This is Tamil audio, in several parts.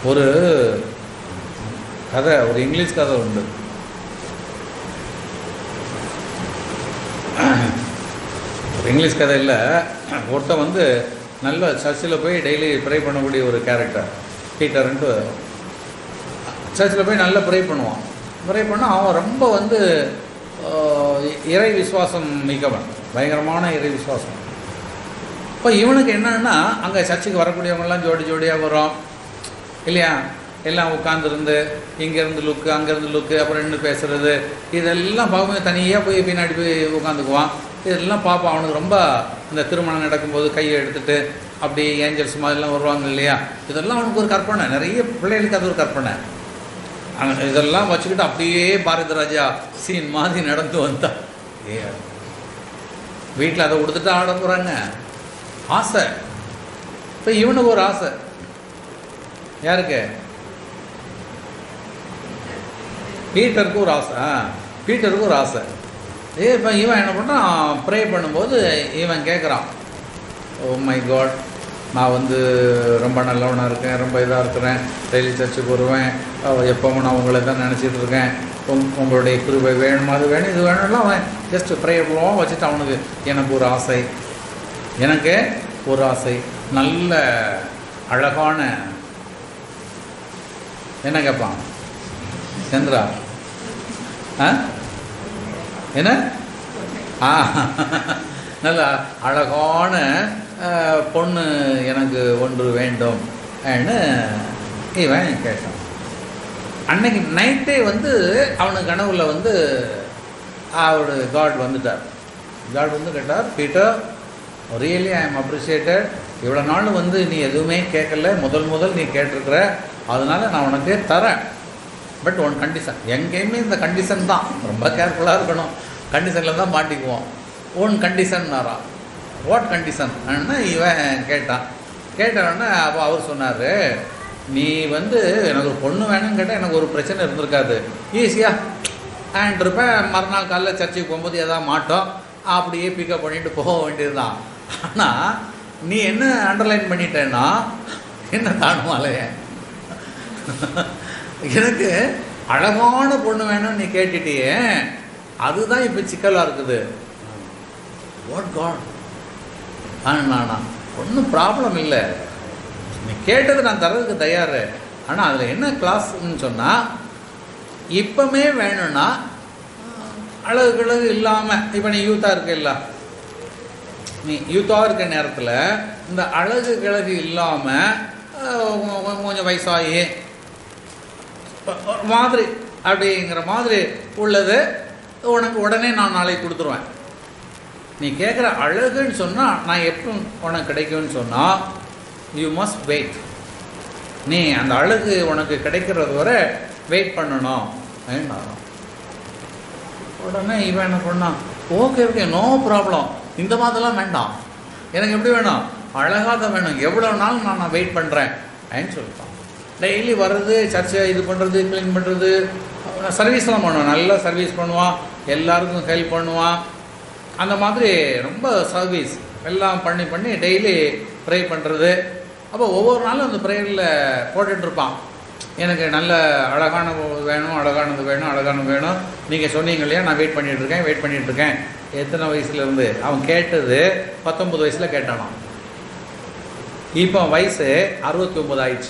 ஒரு கதை ஒரு இங்கிலீஷ் கதை உண்டு ஒரு இங்கிலீஷ் கதை இல்லை ஒருத்தன் வந்து நல்ல சர்ச்சில் போய் டெய்லி ப்ரே பண்ணக்கூடிய ஒரு கேரக்டர் பீட்டர்ன்ட்டு சர்ச்சில் போய் நல்லா ப்ரே பண்ணுவான் ப்ரே பண்ணால் அவன் ரொம்ப வந்து ஆஹ், இறை விசுவாசம் மிக்கவன் பயங்கரமான இறை விசுவாசம் இப்போ இவனுக்கு என்னன்னா அங்கே சர்ச்சுக்கு வரக்கூடியவங்கெல்லாம் ஜோடி ஜோடியாக வரும் இல்லையா எல்லாம் உட்காந்துருந்து இங்கேருந்து லுக்கு அங்கேருந்து லுக்கு அப்புறம் நின்று பேசுறது இதெல்லாம் பார்க்கும்போது தனியாக போய் பின்னாடி போய் உட்காந்துக்குவான் இதெல்லாம் பார்ப்பான் அவனுக்கு ரொம்ப இந்த திருமணம் நடக்கும்போது கையை எடுத்துட்டு அப்படி ஏஞ்சல்ஸ் மாதிரிலாம் வருவாங்க இல்லையா இதெல்லாம் அவனுக்கு ஒரு கற்பனை நிறைய பிள்ளைகளுக்கு அது ஒரு கற்பனை அங்க இதெல்லாம் வச்சுக்கிட்டு அப்படியே பாரதி ராஜா சீன் மாதிரி நடந்து வந்தான் ஏ வீட்டில் அதை கொடுத்துட்டு ஆட போகிறாங்க ஆசை இப்போ இவனுக்கு ஒரு ஆசை யாருக்கு பீட்டருக்கு ஒரு ஆசை ஆ பீட்டருக்கு ஒரு ஆசை ஏ இப்போ இவன் என்ன பண்ணுறான் ப்ரே பண்ணும்போது இவன் கேட்குறான் ஓ மை காட் நான் வந்து ரொம்ப நல்லவனாக இருக்கேன் ரொம்ப இதாக இருக்கிறேன் டெய்லி சர்ச்சுக்கு வருவேன் அஹ் எப்பவும் நான் உங்களை தான் நினச்சிட்டு இருக்கேன் உங் உங்களுடைய கிருபை வேணும் அது வேணும் இது வேணும்லாம் அவன் ஜஸ்ட் ப்ரே பண்ணுவான் வச்சுட்டு அவனுக்கு எனக்கு ஒரு ஆசை எனக்கு ஒரு ஆசை நல்ல அழகான என்ன கேட்பான் சந்திரா ஆ என்ன ஆ நல்ல அழகான அஹ், பொண்ணு எனக்கு ஒன்று வேண்டும் ன்னு இவன் கேட்டான் அன்னைக்கு நைட்டே வந்து அவனுக்கு கனவுல வந்து அவரு காட் வந்துட்டார் காட் வந்து கேட்டார் Peter really I am appreciated இவ்வளோ நாள் வந்து நீ எதுவுமே கேட்கல முதல் முதல் நீ கேட்டிருக்கிற அதனால நான் உனக்கு தரேன் பட் ஒன் கண்டிஷன் எங்கேயுமே இந்த கண்டிஷன் தான் ரொம்ப கேர்ஃபுல்லாக இருக்கணும் கண்டிஷனில் தான் மாட்டிக்குவோம் ஒன் கண்டிஷன்னாரா வாட் கண்டிஷன் இவன் கேட்டான் கேட்டவொடனே அப்போ அவர் சொன்னார் நீ வந்து எனக்கு ஒரு பொண்ணு வேணும்னு கேட்டால் எனக்கு ஒரு பிரச்சனை இருந்திருக்காது ஈஸியாக ஆண்ட் இருப்பேன் மறுநாள் காலைல சர்ச்சுக்கு போகும்போது எதாவது மாட்டோம் அப்படியே பிக்கப் பண்ணிட்டு போக வேண்டியதுதான் ஆனால் நீ என்ன அண்டர்லைன் பண்ணிட்டேன்னா என்ன தானுமாலைய எனக்கு அழகான பொண்ணு வேணும்னு நீ கேட்டுட்டியே அதுதான் இப்போ சிக்கலாக இருக்குது வாட் காட் ஆனா ஒன்றும் ப்ராப்ளம் இல்லை நீ கேட்டது நான் தர்றதுக்கு தயார் ஆனால் அதில் என்ன கிளாஸ்ன்னு சொன்னால் இப்போமே வேணும்னா அழகு கிழகு இல்லாமல் இப்போ நீ யூத்தாக இருக்க இல்ல நீ யூத்தாக இருக்க நேரத்தில் இந்த அழகு கிழகு இல்லாமல் கொஞ்சம் வயசாகி ஒரு மாதிரி அப்படிங்கிற மாதிரி உள்ளது உனக்கு உடனே நான் நாளைக்கு கொடுத்துருவேன் நீ கேட்குற அழகுன்னு சொன்னால் நான் எப்போ உனக்கு கிடைக்கும்னு சொன்னால் யூ மஸ்ட் வெயிட் நீ அந்த அழகு உனக்கு கிடைக்கிறது வரை வெயிட் பண்ணணும் அப்படின்னாராம். உடனே இவன் என்ன பண்ணான் ஓகே ஓகே நோ ப்ராப்ளம் இந்த மாதிரிலாம் வேண்டாம் எனக்கு எப்படி வேணும் அழகாக தான் வேணும் எவ்வளோ நாள் நான் நான் வெயிட் பண்ணுறேன் அப்படின்னு சொல்லிட்டான் டெய்லி வர்றது சர்ச்சை இது பண்ணுறது க்ளீன் பண்ணுறது சர்வீஸ்லாம் பண்ணுவான் நல்லா சர்வீஸ் பண்ணுவான் எல்லாருக்கும் ஹெல்ப் பண்ணுவான் அந்த மாதிரி ரொம்ப சர்வீஸ் எல்லாம் பண்ணி பண்ணி டெய்லி ப்ரே பண்ணுறது அப்போ ஒவ்வொரு நாளும் அந்த ப்ரேயரில் போட்டுட்ருப்பான் எனக்கு நல்ல அழகான வேணும் அழகானது வேணும் அழகானது வேணும் நீங்கள் சொன்னீங்க இல்லையா நான் வெயிட் பண்ணிட்டு இருக்கேன் வெயிட் பண்ணிட்டு இருக்கேன் எத்தனை வயசுலேருந்து அவன் கேட்டது பத்தொம்பது வயசில் கேட்டானாம் இப்போ வயசு அறுபத்தி ஒம்பது ஆயிடுச்சு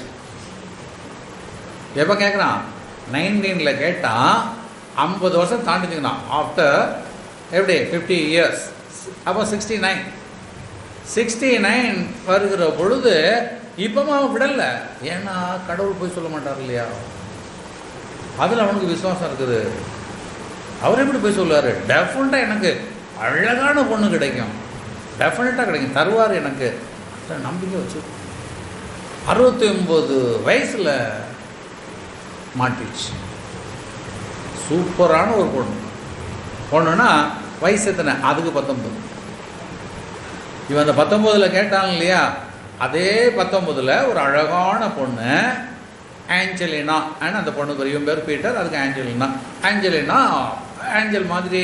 எப்போ கேட்குறான் நைன்டீனில் கேட்டான் ஐம்பது வருஷம் தாண்டிச்சுங்கண்ணா ஆஃப்டர் எப்படி ஃபிஃப்டி இயர்ஸ் அப்போ சிக்ஸ்டி நைன் சிக்ஸ்டி நைன் வருகிற பொழுது இப்போவும் அவன் விடலை ஏன்னா கடவுள் போய் சொல்ல மாட்டார் இல்லையா அதில் அவனுக்கு விசுவாசம் இருக்குது அவர் எப்படி போய் சொல்லுவார் டெஃபினட்டாக எனக்கு அழகான பொண்ணு கிடைக்கும் டெஃபினட்டாக கிடைக்கும் தருவார் எனக்கு அந்த நம்பிக்கை வச்சு அறுபத்தி ஒம்பது வயசில் மாட்டிடுச்சு சூப்பரான ஒரு பொண்ணு பொண்ணுன்னா வயசு எத்தனை அதுக்கு பத்தொம்பது இவன் அந்த பத்தொம்போதில் கேட்டான் இல்லையா அதே பத்தொம்போதில் ஒரு அழகான பொண்ணு ஆஞ்சலினா ஆனால் அந்த பொண்ணு பெரிய பேர் பீட்டர் அதுக்கு ஆஞ்சலினா ஆஞ்சலினா ஆஞ்சல் மாதிரி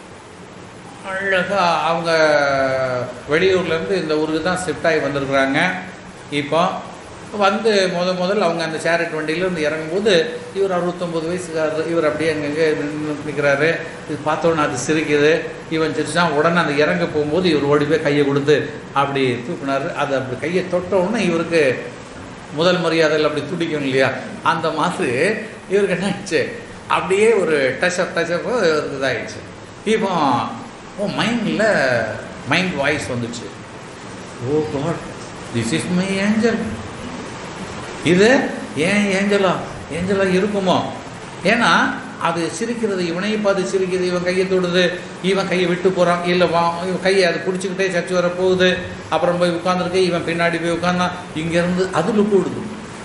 அழகாக அவங்க வெளியூர்லேருந்து இந்த ஊருக்கு தான் ஷிஃப்ட் ஆகி வந்திருக்கிறாங்க இப்போ வந்து முத முதல்ல அவங்க அந்த சேரட் வண்டியிலேருந்து இறங்கும்போது இவர் அறுபத்தொம்போது வயசுக்காரர் இவர் அப்படியே அங்கங்கே நின்று நிற்கிறாரு இது பார்த்தோன்னே அது சிரிக்குது இவன் சிரிச்சான் உடனே அந்த இறங்க போகும்போது இவர் ஓடி போய் கையை கொடுத்து அப்படி தூக்குனாரு அது அப்படி கையை தொட்ட உடனே இவருக்கு முதல் மரியாதையில் அப்படி துடிக்கும் இல்லையா அந்த மாதிரி இவருக்கு என்ன ஆயிடுச்சு அப்படியே ஒரு டச்சப் டச்சப் இவருக்கு இதாகிடுச்சு இப்போ ஓ மைண்டில் மைண்ட் வாய்ஸ் வந்துச்சு oh God this is my angel இது ஏன் ஏஞ்சலா ஏஞ்சலா இருக்குமோ ஏன்னா அது சிரிக்கிறது இவனையும் பார்த்து சிரிக்குது இவன் கையை தொடுது இவன் கையை விட்டு போகிறான் இல்லை வா இவன் கையை அது பிடிச்சிக்கிட்டே சர்ச்சு வர போகுது அப்புறம் போய் உட்காந்துருக்கு இவன் பின்னாடி போய் உட்காந்தான் இங்கேருந்து அது லுக்கு விடுது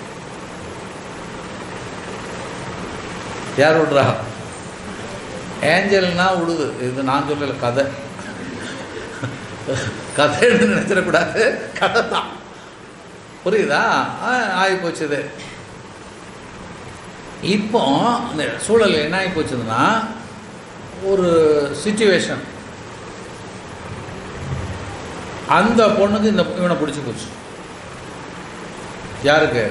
யார் விடுறா ஏஞ்சல்னா விடுது இது நான் சொல்லலை கதை கதைன்னு நினச்சிடக்கூடாது கதை தான் புரியுதா ஆகி போச்சுது இப்போ இந்த சூழல் என்ன ஆகி போச்சுதுன்னா ஒரு சுச்சுவேஷன் அந்த பொண்ணுக்கு இந்த இவனை பிடிச்சி போச்சு யாருக்கு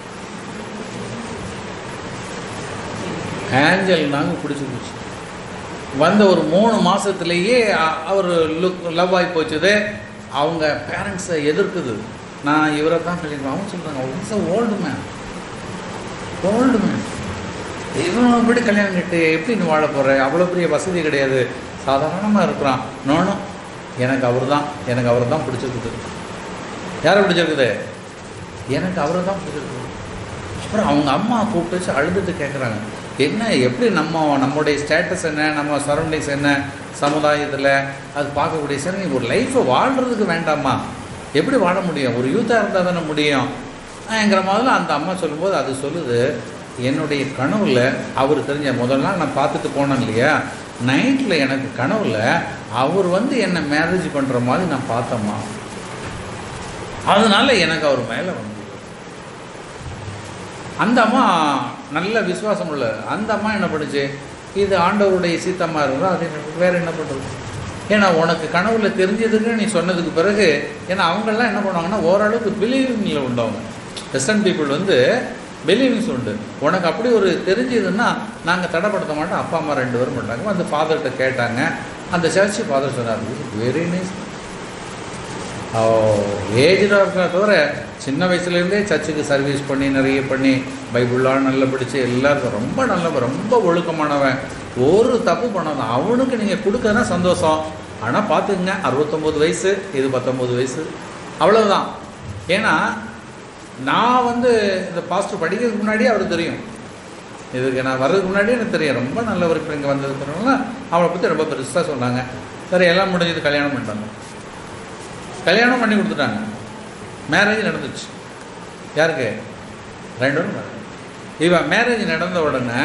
ஏஞ்சல்னாங்க பிடிச்சி போச்சு வந்த ஒரு மூணு மாதத்துலேயே அவர் லுக் லவ் ஆகி போச்சுது அவங்க பேரண்ட்ஸை எதிர்க்குது நான் இவரை தான் கல்யாணம் அவங்க சொல்கிறாங்க it's a old man old man இவன் எப்படி கல்யாணம் கட்டு எப்படி நீ வாழ போகிற அவ்வளோ பெரிய வசதி கிடையாது சாதாரணமாக இருக்கிறான் நானும் எனக்கு அவர் தான் எனக்கு அவர் தான் பிடிச்சிருக்குது யாரை பிடிச்சிருக்குது எனக்கு அவரை தான் பிடிச்சிருக்குது அப்புறம் அவங்க அம்மா கூப்பிட்டு வச்சு அழுதுட்டு கேட்குறாங்க என்ன எப்படி நம்ம நம்முடைய ஸ்டேட்டஸ் என்ன நம்ம சரௌண்டிங்ஸ் என்ன சமுதாயத்தில் அது பார்க்கக்கூடிய சரி நீ ஒரு லைஃப்பை வாழ்கிறதுக்கு வேண்டாமா எப்படி வாழ முடியும் ஒரு யூத்தாக இருந்தால் தானே முடியும் என்கிற மாதிரிலாம் அந்த அம்மா சொல்லும்போது அது சொல்லுது என்னுடைய கனவில் அவர் தெரிஞ்ச முதல் நாள் நான் பார்த்துட்டு போனேன் இல்லையா நைட்டில் எனக்கு கனவில் அவர் வந்து என்னை மேரேஜ் பண்ணுற மாதிரி நான் பார்த்தேம்மா அதனால எனக்கு அவர் மேலே வந்து அந்த அம்மா நல்ல விசுவாசம் உள்ள அந்த அம்மா என்ன பண்ணுச்சு இது ஆண்டவருடைய சீத்தம்மா இருந்தால் அது எனக்கு வேறு என்ன பண்ணுறது ஏன்னா உனக்கு கனவுல தெரிஞ்சதுக்கு நீ சொன்னதுக்கு பிறகு ஏன்னா அவங்கெல்லாம் என்ன பண்ணுவாங்கன்னா ஓரளவுக்கு பிலீவிங்கில் உண்டவங்க வெஸ்டர்ன் பீப்புள் வந்து பிலீவிங்ஸ் உண்டு உனக்கு அப்படி ஒரு தெரிஞ்சதுன்னா நாங்கள் தடைப்படுத்த மாட்டோம் அப்பா அம்மா ரெண்டு பேரும் பண்ணுறாங்க அந்த ஃபாதர்கிட்ட கேட்டாங்க அந்த சர்ச்சு ஃபாதர் சொன்னார் வெரி நைஸ் ஏஜ்டாக இருக்கிற தவிர சின்ன வயசுலேருந்தே சர்ச்சுக்கு சர்வீஸ் பண்ணி நிறைய பண்ணி பைபிளாக நல்லா படித்து எல்லாருக்கும் ரொம்ப நல்லவன் ரொம்ப ஒழுக்கமானவன் ஒரு தப்பு பண்ணாதான் அவனுக்கு நீங்கள் கொடுக்கறதுனா சந்தோஷம் ஆனால் பார்த்துக்குங்க அறுபத்தொம்போது வயசு இது பத்தொம்போது வயசு அவ்வளவுதான் ஏன்னா நான் வந்து இந்த பாஸ்டர் படிக்கிறதுக்கு முன்னாடியே அவருக்கு தெரியும் இதுக்கு நான் வர்றதுக்கு முன்னாடியே எனக்கு தெரியும் ரொம்ப நல்லவர் இப்போ இங்கே வந்ததுக்குறவங்க அவளை பற்றி ரொம்ப பெருசாக சொன்னாங்க சரி எல்லாம் முடிஞ்சது கல்யாணம் பண்ணிட்டாங்க கல்யாணம் பண்ணி கொடுத்துட்டாங்க மேரேஜ் நடந்துச்சு யாருக்கு ரெண்டு பேரும் இவன் மேரேஜ் நடந்த உடனே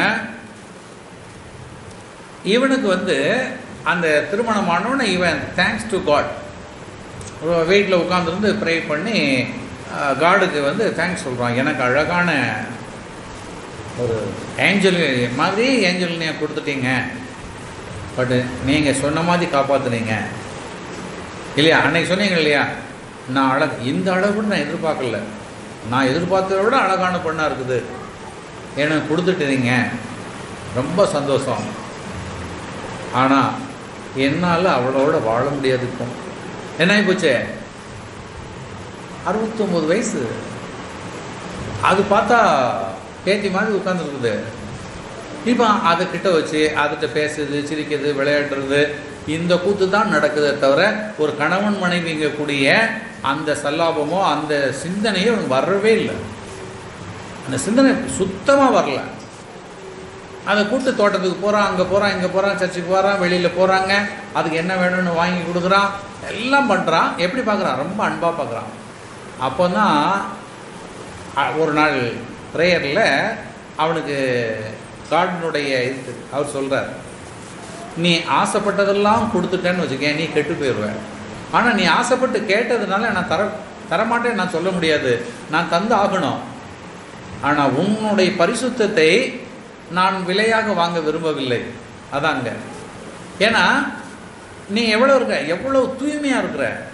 இவனுக்கு வந்து அந்த திருமணம் ஆனவுடனே இவன் தேங்க்ஸ் டு காட் வீட்டில் உட்காந்துருந்து ப்ரே பண்ணி காடுக்கு வந்து தேங்க்ஸ் சொல்கிறான் எனக்கு அழகான ஒரு ஏஞ்சல் மாதிரி ஏஞ்சல் நீங்கள் கொடுத்துட்டீங்க பட்டு நீங்கள் சொன்ன மாதிரி காப்பாற்றுனீங்க இல்லையா அன்னைக்கு சொன்னீங்க இல்லையா நான் அழகு இந்த அழகு கூட நான் எதிர்பார்க்கல நான் எதிர்பார்த்ததை விட அழகான பொண்ணாக இருக்குது எனக்கு கொடுத்துட்டீங்க ரொம்ப சந்தோஷம் ஆனால் என்னால் அவளோட வாழ முடியாது இப்போ என்ன ஆகிப்போச்சே அறுபத்தொம்போது வயசு அது பார்த்தா பேத்தி மாதிரி உட்காந்துருக்குது இப்போ அதை கிட்ட வச்சு அதுகிட்ட பேசுறது சிரிக்கிறது விளையாடுறது இந்த கூத்து தான் நடக்குதே தவிர ஒரு கணவன் மனைவிங்கக்கூடிய அந்த சல்லாபமோ அந்த சிந்தனையோ அவனுக்கு வரவே இல்லை அந்த சிந்தனை சுத்தமாக வரல அதை கூட்டு தோட்டத்துக்கு போகிறான் அங்கே போகிறான் இங்கே போகிறான் சர்ச்சுக்கு போகிறான் வெளியில் போகிறாங்க அதுக்கு என்ன வேணும்னு வாங்கி கொடுக்குறான் எல்லாம் பண்ணுறான் எப்படி பார்க்குறான் ரொம்ப அன்பாக பார்க்குறான் அப்போ தான் ஒரு நாள் ப்ரேயரில் அவனுக்கு கார்டனுடைய இது அவர் சொல்கிறார் நீ ஆசைப்பட்டதெல்லாம் கொடுத்துட்டேன்னு வச்சுக்கேன் நீ கெட்டு போயிடுவ ஆனால் நீ ஆசைப்பட்டு கேட்டதுனால நான் தர தரமாட்டேன் நான் சொல்ல முடியாது நான் தந்து ஆகணும் ஆனால் உன்னுடைய பரிசுத்தத்தை நான் விலையாக வாங்க விரும்பவில்லை அதாங்க ஏன்னா நீ எவ்வளோ இருக்க எவ்வளோ தூய்மையாக இருக்கிற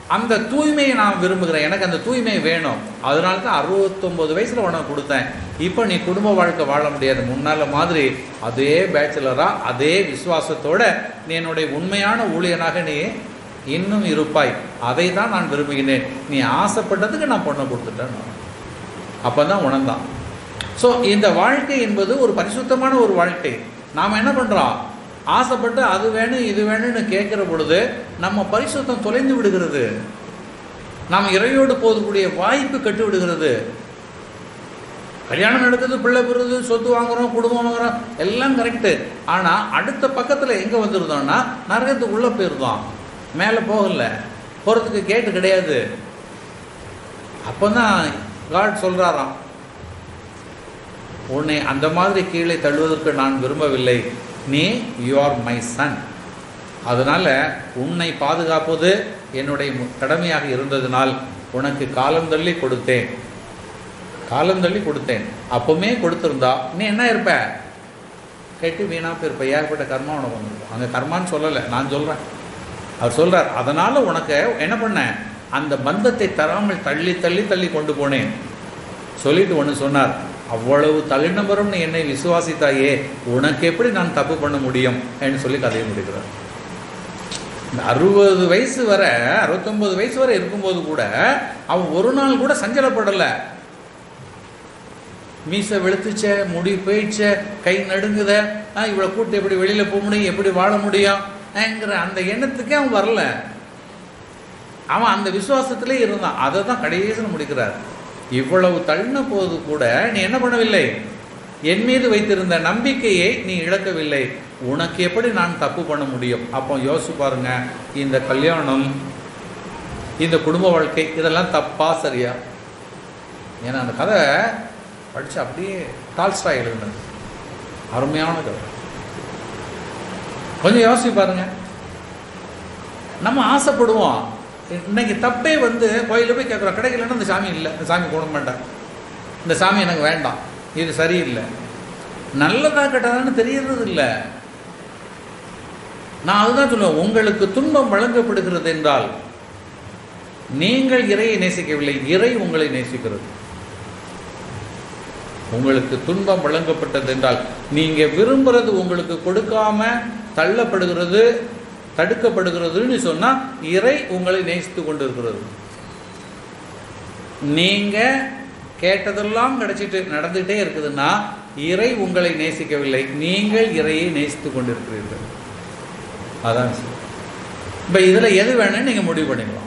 அந்த தூய்மையை நான் விரும்புகிறேன் எனக்கு அந்த தூய்மை வேணும் அதனால தான் அறுபத்தொம்போது வயசில் உனக்கு கொடுத்தேன் இப்போ நீ குடும்ப வாழ்க்கை வாழ முடியாது முன்னால் மாதிரி அதே பேச்சுலராக அதே விசுவாசத்தோட நீ என்னுடைய உண்மையான ஊழியனாக நீ இன்னும் இருப்பாய் அதை தான் நான் விரும்புகிறேன் நீ ஆசைப்பட்டதுக்கு நான் பொண்ணை கொடுத்துட்டேன் அப்போ தான் உணர்ந்தான் ஸோ இந்த வாழ்க்கை என்பது ஒரு பரிசுத்தமான ஒரு வாழ்க்கை நாம் என்ன பண்ணுறோம் ஆசைப்பட்டு அது வேணும் இது வேணும்னு கேட்குற பொழுது நம்ம பரிசுத்தம் தொலைந்து விடுகிறது நாம் இறையோடு போகக்கூடிய வாய்ப்பு கட்டு விடுகிறது கல்யாணம் நடக்குது பிள்ளை பெறுது சொத்து வாங்குறோம் குடும்பம் வாங்குறோம் எல்லாம் கரெக்டு ஆனால் அடுத்த பக்கத்தில் எங்கே வந்துருந்தோம்னா நரகத்துக்குள்ளே போயிருந்தோம் மேலே போகல போகிறதுக்கு கேட்டு கிடையாது அப்போ தான் காட் சொல்கிறாராம் உன்னை அந்த மாதிரி கீழே தள்ளுவதற்கு நான் விரும்பவில்லை நீ யூ ஆர் மை சன் அதனால் உன்னை பாதுகாப்பது என்னுடைய மு- கடமையாக இருந்ததினால் உனக்கு காலம் தள்ளி கொடுத்தேன் காலம் தள்ளி கொடுத்தேன் அப்பவுமே கொடுத்துருந்தா நீ என்ன இருப்ப கெட்டு வீணாக போயிருப்ப ஏகப்பட்ட கர்மா உனக்கு வந்துருக்கும் அங்கே கர்மான்னு சொல்லலை நான் சொல்கிறேன் அவர் சொல்கிறார் அதனால் உனக்கு என்ன பண்ணேன் அந்த பந்தத்தை தராமல் தள்ளி தள்ளி தள்ளி கொண்டு போனேன் சொல்லிட்டு ஒன்று சொன்னார் அவ்வளவு தள்ளினபரும் நீ என்னை விசுவாசித்தாயே உனக்கு எப்படி நான் தப்பு பண்ண முடியும் என்று சொல்லி கதையை முடிக்கிறார் இந்த அறுபது வயசு வரை அறுபத்தொன்பது வயசு வரை இருக்கும்போது கூட அவன் ஒரு நாள் கூட சஞ்சலப்படலை மீசை வெளுத்துச்ச முடி போயிடுச்ச கை நடுங்குத ஆ, இவளை கூட்டு எப்படி வெளியில் போக முடியும் எப்படி வாழ முடியும் ங்கிற அந்த எண்ணத்துக்கே அவன் வரல அவன் அந்த விசுவாசத்திலே இருந்தான் அதை தான் கடைசியில் முடிக்கிறார் இவ்வளவு தள்ளின போது கூட நீ என்ன பண்ணவில்லை என் மீது வைத்திருந்த நம்பிக்கையை நீ இழக்கவில்லை உனக்கு எப்படி நான் தப்பு பண்ண முடியும் அப்போ யோசிச்சு பாருங்க இந்த கல்யாணம் இந்த குடும்ப வாழ்க்கை இதெல்லாம் தப்பா சரியா ஏன்னா அந்த கதை படித்து அப்படியே டால்ஸ்டாய் எழுதுனது அருமையான கதை கொஞ்சம் யோசிச்சு பாருங்க நம்ம ஆசைப்படுவோம் இன்னைக்கு தப்பே வந்து கோயிலில் போய் கேட்குறோம் கிடைக்கலன்னா இந்த சாமி இல்லை இந்த சாமி குணம் மாட்டேன் இந்த சாமி எனக்கு வேண்டாம் இது சரியில்லை நல்லதா கெட்டதான்னு தெரியறது இல்லை நான் அதுதான் சொல்லுவேன் உங்களுக்கு துன்பம் வழங்கப்படுகிறது என்றால் நீங்கள் இறையை நேசிக்கவில்லை இறை உங்களை நேசிக்கிறது உங்களுக்கு துன்பம் வழங்கப்பட்டது என்றால் நீங்க விரும்புறது உங்களுக்கு கொடுக்காம தள்ளப்படுகிறது தடுக்கப்படுகிறதுன்னு சொன்னா இறை உங்களை நேசித்து கொண்டிருக்கிறது நீங்க கேட்டதெல்லாம் கிடைச்சிட்டு நடந்துகிட்டே இருக்குதுன்னா இறை உங்களை நேசிக்கவில்லை நீங்கள் இறையை நேசித்து கொண்டிருக்கிறீர்கள் அதான் இப்போ இதில் எது வேணும்னு நீங்கள் முடிவு பண்ணிக்கலாம்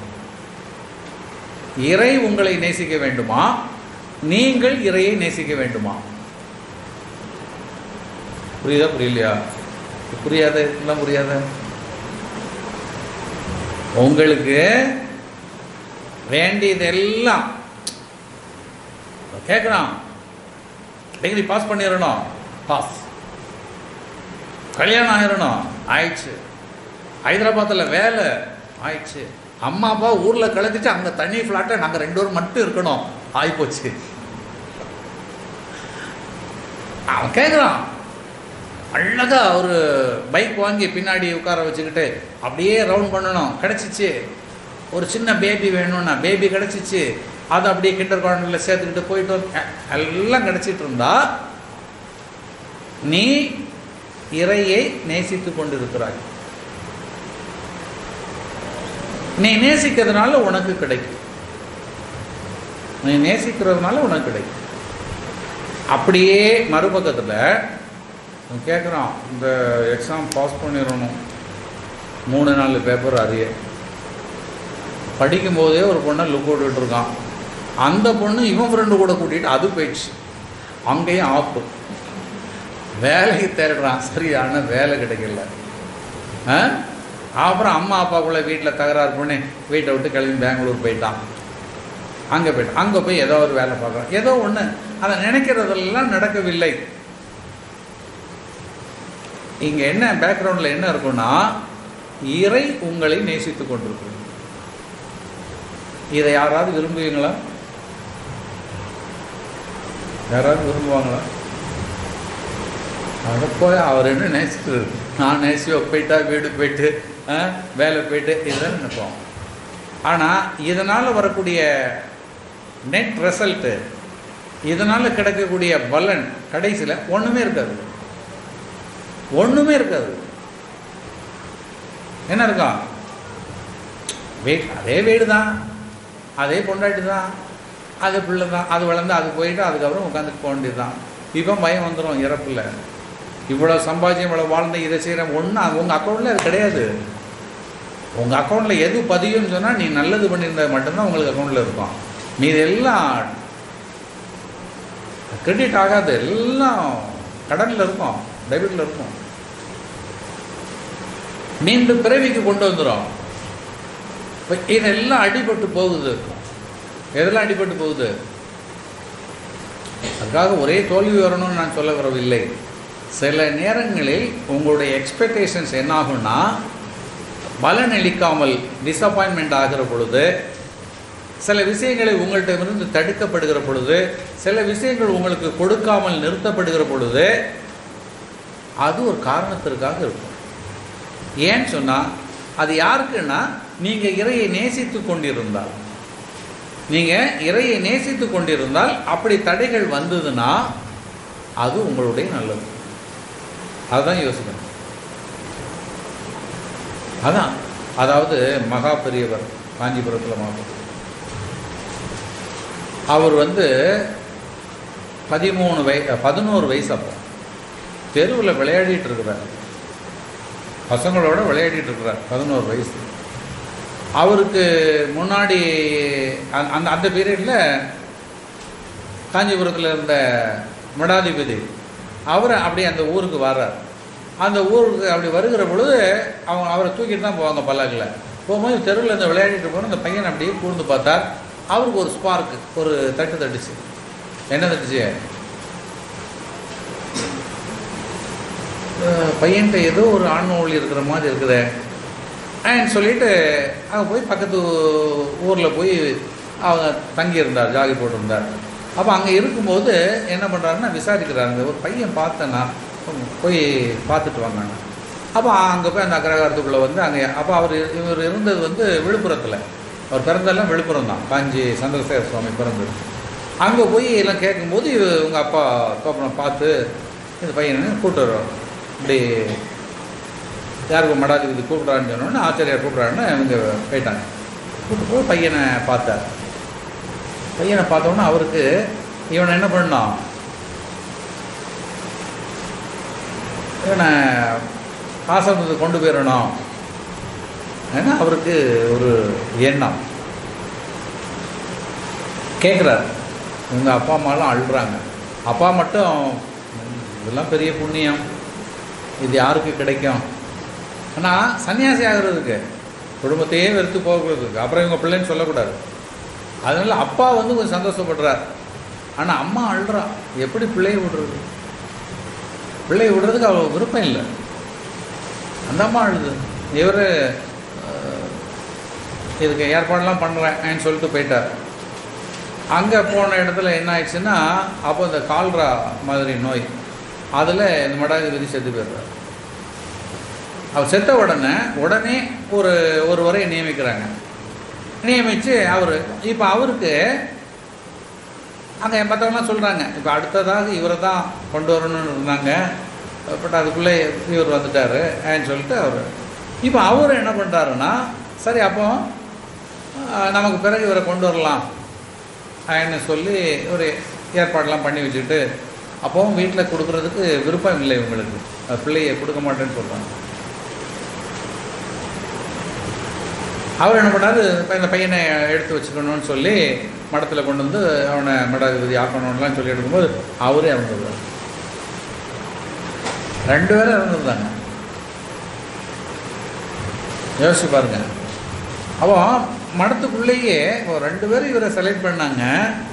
இறை உங்களை நேசிக்க வேண்டுமா நீங்கள் இறையை நேசிக்க வேண்டுமா புரியுதா புரியலையா புரியாத எல்லாம் புரியாத உங்களுக்கு வேண்டியதெல்லாம் கேட்குறான் டிகிரி பாஸ் பண்ணிடணும் பாஸ் கல்யாணம் ஆயிடணும் ஆயிடுச்சு ஹைதராபாத்தில் வேலை ஆயிடுச்சு அம்மா அப்பா ஊரில் கலந்துச்சு அங்கே தனி ஃப்ளாட்டை நாங்கள் ரெண்டு பேரும் மட்டும் இருக்கணும் ஆயிப்போச்சு அவன் கேட்குறான் அழகா ஒரு பைக் வாங்கி பின்னாடி உட்கார வச்சுக்கிட்டு அப்படியே ரவுண்ட் பண்ணணும் கிடச்சிச்சு ஒரு சின்ன பேபி வேணும்னா பேபி கிடச்சிச்சு அதை அப்படியே கிண்டர் கார்டனில் சேர்த்துக்கிட்டு போயிட்டு வந்து- எல்லாம் கிடச்சிட்டு இருந்தா நீ இறையை நேசித்து கொண்டிருக்கிறாய் நீ நேசிக்கிறதுனால உனக்கு கிடைக்கும் நீ நேசிக்கிறதுனால உனக்கு கிடைக்கும் அப்படியே மறுபக்கத்தில் அவன் கேட்குறான் இந்த எக்ஸாம் பாஸ் பண்ணிடணும் மூணு நாலு பேப்பர் அறிய படிக்கும்போதே ஒரு பொண்ணை லுக் விட்டுட்டு இருக்கான் அந்த பொண்ணு இவன் ஃப்ரெண்டு கூட கூட்டிகிட்டு அது போயிடுச்சு அங்கேயும் ஆப்பு வேலைக்கு தேடுறான் சரியான வேலை கிடைக்கல ஆ? அப்புறம் அம்மா அப்பாக்குள்ளே வீட்டில் தகராறு பண்ணி வீட்டை விட்டு கிளம்பி பெங்களூர் போயிட்டான் அங்கே போயிட்டான் அங்கே போய் ஏதோ ஒரு வேலை பார்க்குறான் ஏதோ ஒன்று அதை நினைக்கிறதெல்லாம் நடக்கவில்லை இங்கே என்ன பேக்ரவுண்டில் என்ன இருக்குன்னா இறை உங்களை நேசித்து கொண்டிருக்கிறது இதை யாராவது விரும்புவீங்களா யாராவது விரும்புவாங்களா அதை போய் அவர் என்ன நேசிக்கிறது நான் நேசியோ போயிட்டா வீடு போயிட்டு ஆ, வேலை போயிட்டு இதெல்லாம் நினைப்போம் ஆனால் இதனால் வரக்கூடிய நெட் ரிசல்ட்டு இதனால் கிடைக்கக்கூடிய பலன் கடைசியில் ஒன்றுமே இருக்காது ஒன்றுமே இருக்காது என்ன இருக்கும் வீட் அதே வீடு தான் அதே பொண்டாட்டி தான் அது பிள்ளை தான் அது வளர்ந்து அது போயிட்டு அதுக்கப்புறம் உட்காந்துட்டு போக வேண்டியது தான் இப்போ பயம் வந்துடும் இறப்பில் இவ்வளோ சம்பாதிச்சம் இவ்வளோ வாழ்ந்து இதை செய்கிறேன் ஒன்றும் உங்கள் அக்கௌண்ட்டில் அது கிடையாது உங்கள் அக்கௌண்ட்டில் எது பதியும்னு சொன்னால் நீ நல்லது பண்ணியிருந்தது மட்டும்தான் உங்களுக்கு அக்கௌண்ட்டில் இருக்கும் மீது எல்லாம் கிரெடிட் ஆகாது எல்லாம் கடனில் இருக்கும் டெபிட்டில் இருக்கும் மீண்டும் பிறவிக்கு கொண்டு வந்துடும் இப்போ இதெல்லாம் அடிபட்டு போகுது எதெல்லாம் அடிபட்டு போகுது அதுக்காக ஒரே தோல்வி வரணும்னு நான் சொல்ல வரவில்லை சில நேரங்களில் உங்களுடைய எக்ஸ்பெக்டேஷன்ஸ் என்ன ஆகும்னா பலன் அளிக்காமல் டிசப்பாயின்மெண்ட் ஆகிற பொழுது சில விஷயங்களை உங்கள்கிட்ட தடுக்கப்படுகிற பொழுது சில விஷயங்கள் உங்களுக்கு கொடுக்காமல் நிறுத்தப்படுகிற பொழுது அது ஒரு காரணத்திற்காக இருக்கும் ஏன்னு சொன்னால் அது யாருக்குன்னா நீங்கள் இறையை நேசித்து கொண்டிருந்தால் நீங்கள் இறையை நேசித்து கொண்டிருந்தால் அப்படி தடைகள் வந்ததுன்னா அது உங்களுடைய நல்லது அதுதான் யோசிக்கணும் அதான் அதாவது மகா பெரியவர் காஞ்சிபுரத்தில் மாவட்டம் அவர் வந்து பதிமூணு வய பதினோரு வயசு அப்போ தெருவில் விளையாடிட்டு இருக்கிறார் பசங்களோட விளையாடிட்டு இருக்கிறார் பதினோரு வயசு அவருக்கு முன்னாடி அந்த அந்த அந்த பீரியடில் காஞ்சிபுரத்தில் இருந்த மடாதிபதி அவர் அப்படி அந்த ஊருக்கு வர்றார் அந்த ஊருக்கு அப்படி வருகிற பொழுது அவங்க அவரை தூக்கிட்டு தான் போவாங்க பல்லாக்கில் போகும்போது தெருவில் இந்த விளையாடிட்டு போன அந்த பையன் அப்படியே கூர்ந்து பார்த்தார் அவருக்கு ஒரு ஸ்பார்க்கு ஒரு தட்டு தட்டுச்சு என்ன தட்டுச்சு பையன்கிட்ட ஏதோ ஒரு ஆண்மொழி இருக்கிற மாதிரி இருக்குதே அண்ட் சொல்லிட்டு அங்கே போய் பக்கத்து ஊரில் போய் அவங்க தங்கியிருந்தார் ஜாகி போட்டிருந்தார் அப்போ அங்கே இருக்கும்போது என்ன பண்ணுறாருன்னா விசாரிக்கிறாருங்க ஒரு பையன் பார்த்தேன்னா போய் பார்த்துட்டு வாங்க அப்போ அங்கே போய் அந்த அக்ரகாரத்துக்குள்ளே வந்து அங்கே அப்போ அவர் இவர் இருந்தது வந்து விழுப்புரத்தில் அவர் பிறந்தெல்லாம் விழுப்புரம் தான் காஞ்சி சந்திரசேகர சுவாமி பிறந்தது அங்கே போய் எல்லாம் கேட்கும்போது இது உங்கள் அப்பா தோப்பனம் பார்த்து இந்த பையனை கூப்பிட்டு வர்றோம் இப்படி யாருக்கு மடாதிபதி கூப்பிட்றான்னு சொன்னோன்னே ஆச்சாரியார் கூப்பிட்றாருன்னு இவங்க போயிட்டாங்க கூப்பிட்டு போய் பையனை பார்த்தார் பையனை பார்த்தோன்னே அவருக்கு இவனை என்ன பண்ணோம் இவனை ஆசிரமத்துக்கு கொண்டு போயிடணும் ஏன்னா அவருக்கு ஒரு எண்ணம் கேட்குறாரு இவங்க அப்பா அம்மாலாம் அழுறாங்க அப்பா மட்டும் இதெல்லாம் பெரிய புண்ணியம் இது யாருக்கு கிடைக்கும் ஆனால் சன்னியாசி ஆகிறதுக்கு குடும்பத்தையே வெறுத்து போகிறதுக்கு அப்புறம் இவங்க பிள்ளைன்னு சொல்லக்கூடாது அதனால் அப்பா வந்து கொஞ்சம் சந்தோஷப்படுறார் ஆனால் அம்மா அழுறா எப்படி பிள்ளையை விடுறது பிள்ளையை விடுறதுக்கு அவ்வளோ விருப்பம் இல்லை அந்த அம்மா அழுது இவர் இதுக்கு ஏற்பாடெல்லாம் பண்ணுறேன் சொல்லிட்டு போயிட்டார் அங்கே போன இடத்துல என்ன ஆயிடுச்சுன்னா அப்போ இந்த கால்ரா மாதிரி நோய் அதில் இந்த மடாதிபதி செத்து போயிடுறார் அவர் செத்த உடனே உடனே ஒரு ஒரு வரையை நியமிக்கிறாங்க நியமித்து அவர் இப்போ அவருக்கு அங்கே மற்றவங்களாம் சொல்கிறாங்க இப்போ அடுத்ததாக இவரை தான் கொண்டு வரணும்னு இருந்தாங்க பட் அதுக்குள்ளே இவர் வந்துட்டார் ஏன்னு சொல்லிட்டு அவர் இப்போ அவர் என்ன பண்ணுறாருன்னா சரி அப்போ நமக்கு பிறகு இவரை கொண்டு வரலாம் அப்படின்னு சொல்லி ஒரு ஏற்பாடெல்லாம் பண்ணி வச்சுட்டு அப்போவும் வீட்டில் கொடுக்குறதுக்கு விருப்பம் இல்லை இவங்களுக்கு பிள்ளையை கொடுக்க மாட்டேன்னு சொல்கிறாங்க அவர் என்ன பண்ணார் இப்போ இந்த பையனை எடுத்து வச்சுக்கணும்னு சொல்லி மடத்தில் கொண்டு வந்து அவனை மடாதிபதி ஆக்கணும்லாம் சொல்லி எடுக்கும்போது அவரே இறந்துருவார் ரெண்டு பேரும் இறந்துருந்தாங்க யோசிச்சு பாருங்க அப்போ மடத்துக்குள்ளேயே ஒரு ரெண்டு பேரும் இவரை செலக்ட் பண்ணாங்க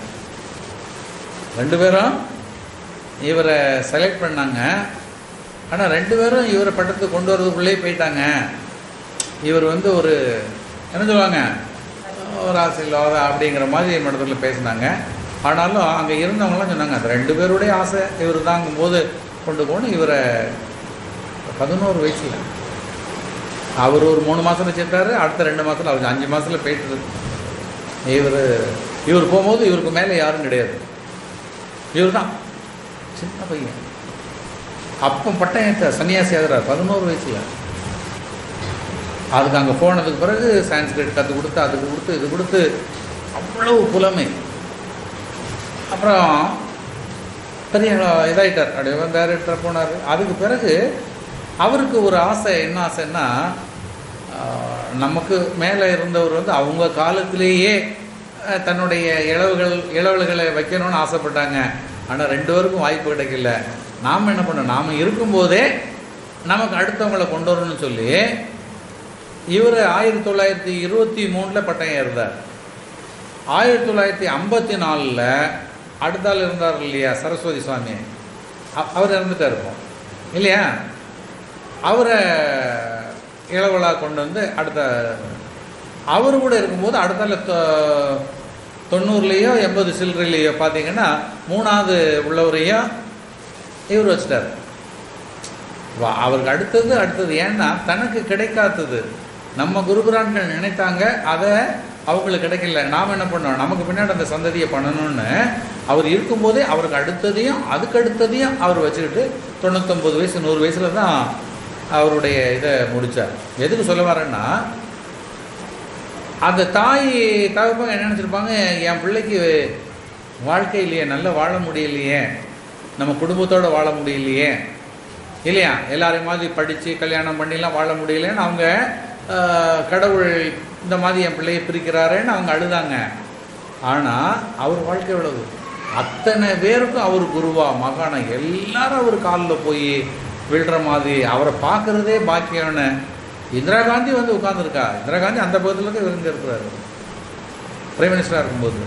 ரெண்டு பேரும் இவரை செலக்ட் பண்ணாங்க ஆனால் ரெண்டு பேரும் இவரை பட்டத்துக்கு கொண்டு வரதுக்குள்ளேயே போயிட்டாங்க இவர் வந்து ஒரு என்ன சொல்லுவாங்க ஒரு ஆசை இல்லாத அப்படிங்கிற மாதிரி மடத்தில் பேசினாங்க ஆனாலும் அங்கே இருந்தவங்களாம் சொன்னாங்க அந்த ரெண்டு பேருடைய ஆசை இவர் தாங்கும் போது கொண்டு போகணும் இவரை பதினோரு வயசில் அவர் ஒரு மூணு மாதத்தில் சேர்த்தாரு அடுத்த ரெண்டு மாதத்தில் அவருக்கு அஞ்சு மாதத்தில் போயிட்டு இவர் இவர் போகும்போது இவருக்கு மேலே யாரும் கிடையாது இவர் தான் சின்ன பையன் அப்போ பட்டயத்தை சன்னியாசி ஆகிறார் பதினோரு வயசில் அதுக்கு அங்கே போனதுக்கு பிறகு சான்ஸ்கிரிட் கற்றுக் கொடுத்து அதுக்கு கொடுத்து இது கொடுத்து அவ்வளவு புலமை அப்புறம் பெரிய இதாயிட்டார் அப்படியே டேரக்டர் போனார் அதுக்கு பிறகு அவருக்கு ஒரு ஆசை என்ன ஆசைன்னா ஆஹ், நமக்கு மேலே இருந்தவர் வந்து அவங்க காலத்திலேயே அஹ், தன்னுடைய இளவுகள் இளவல்களை வைக்கணும்னு ஆசைப்பட்டாங்க ஆனால் ரெண்டு பேருக்கும் வாய்ப்பு கிடைக்கல நாம் என்ன பண்ணோம் நாம் இருக்கும்போதே நமக்கு அடுத்தவங்களை கொண்டு வரணும்னு சொல்லி இவர் ஆயிரத்தி தொள்ளாயிரத்தி இருபத்தி மூணில் பட்டயம் இருந்தார் ஆயிரத்தி தொள்ளாயிரத்தி ஐம்பத்தி நாலில் அடுத்தாள் இருந்தார் இல்லையா சரஸ்வதி சுவாமி அ- அவர் இறந்துட்டார் இப்போ இல்லையா அவரை இளவலா கொண்டு வந்து அடுத்த அவர் கூட இருக்கும்போது அடுத்தால தொ- தொண்ணூறுலேயோ எண்பது சில்லறையிலையோ பார்த்தீங்கன்னா மூணாவது உள்ளவரையும் இவர் வச்சிட்டார் வா- அவருக்கு அடுத்தது அடுத்தது ஏன்னா தனக்கு கிடைக்காதது நம்ம குருபுரான்கள் நினைத்தாங்க அதை அவங்களுக்கு கிடைக்கல நாம் என்ன பண்ணோம் நமக்கு பின்னாடி அந்த சந்ததியை பண்ணணும்னு அவர் இருக்கும்போதே அவருக்கு அடுத்ததையும் அதுக்கு அடுத்ததையும் அவர் வச்சுக்கிட்டு தொண்ணூத்தொம்பது வயசு நூறு வயசில் தான் அவருடைய இதை முடித்தார் எதுக்கு சொல்ல வரேன்னா அந்த தாய் தகப்பங்க என்ன நினச்சிருப்பாங்க என் பிள்ளைக்கு வாழ்க்கை இல்லையே நல்லா வாழ முடியலையே நம்ம குடும்பத்தோடு வாழ முடியலையே இல்லையா எல்லாரையும் மாதிரி படித்து கல்யாணம் பண்ணிலாம் வாழ முடியலன்னு அவங்க ஆஹ், கடவுள் இந்த மாதிரி என் பிள்ளையை பிரிக்கிறாரேன்னு அவங்க அழுதாங்க ஆனால் அவர் வாழ்க்கை எவ்வளவு அத்தனை பேருக்கும் அவர் குருவா மகானா எல்லாரும் அவர் காலில் போய் விழுற மாதிரி அவரை பார்க்குறதே பாக்கியம்னு இந்திரா காந்தி வந்து உட்காந்துருக்கா இந்திரா காந்தி அந்த பகுதியில் தான் இவர் இங்க இருக்கிறாரு பிரைம் மினிஸ்டராக இருக்கும்போது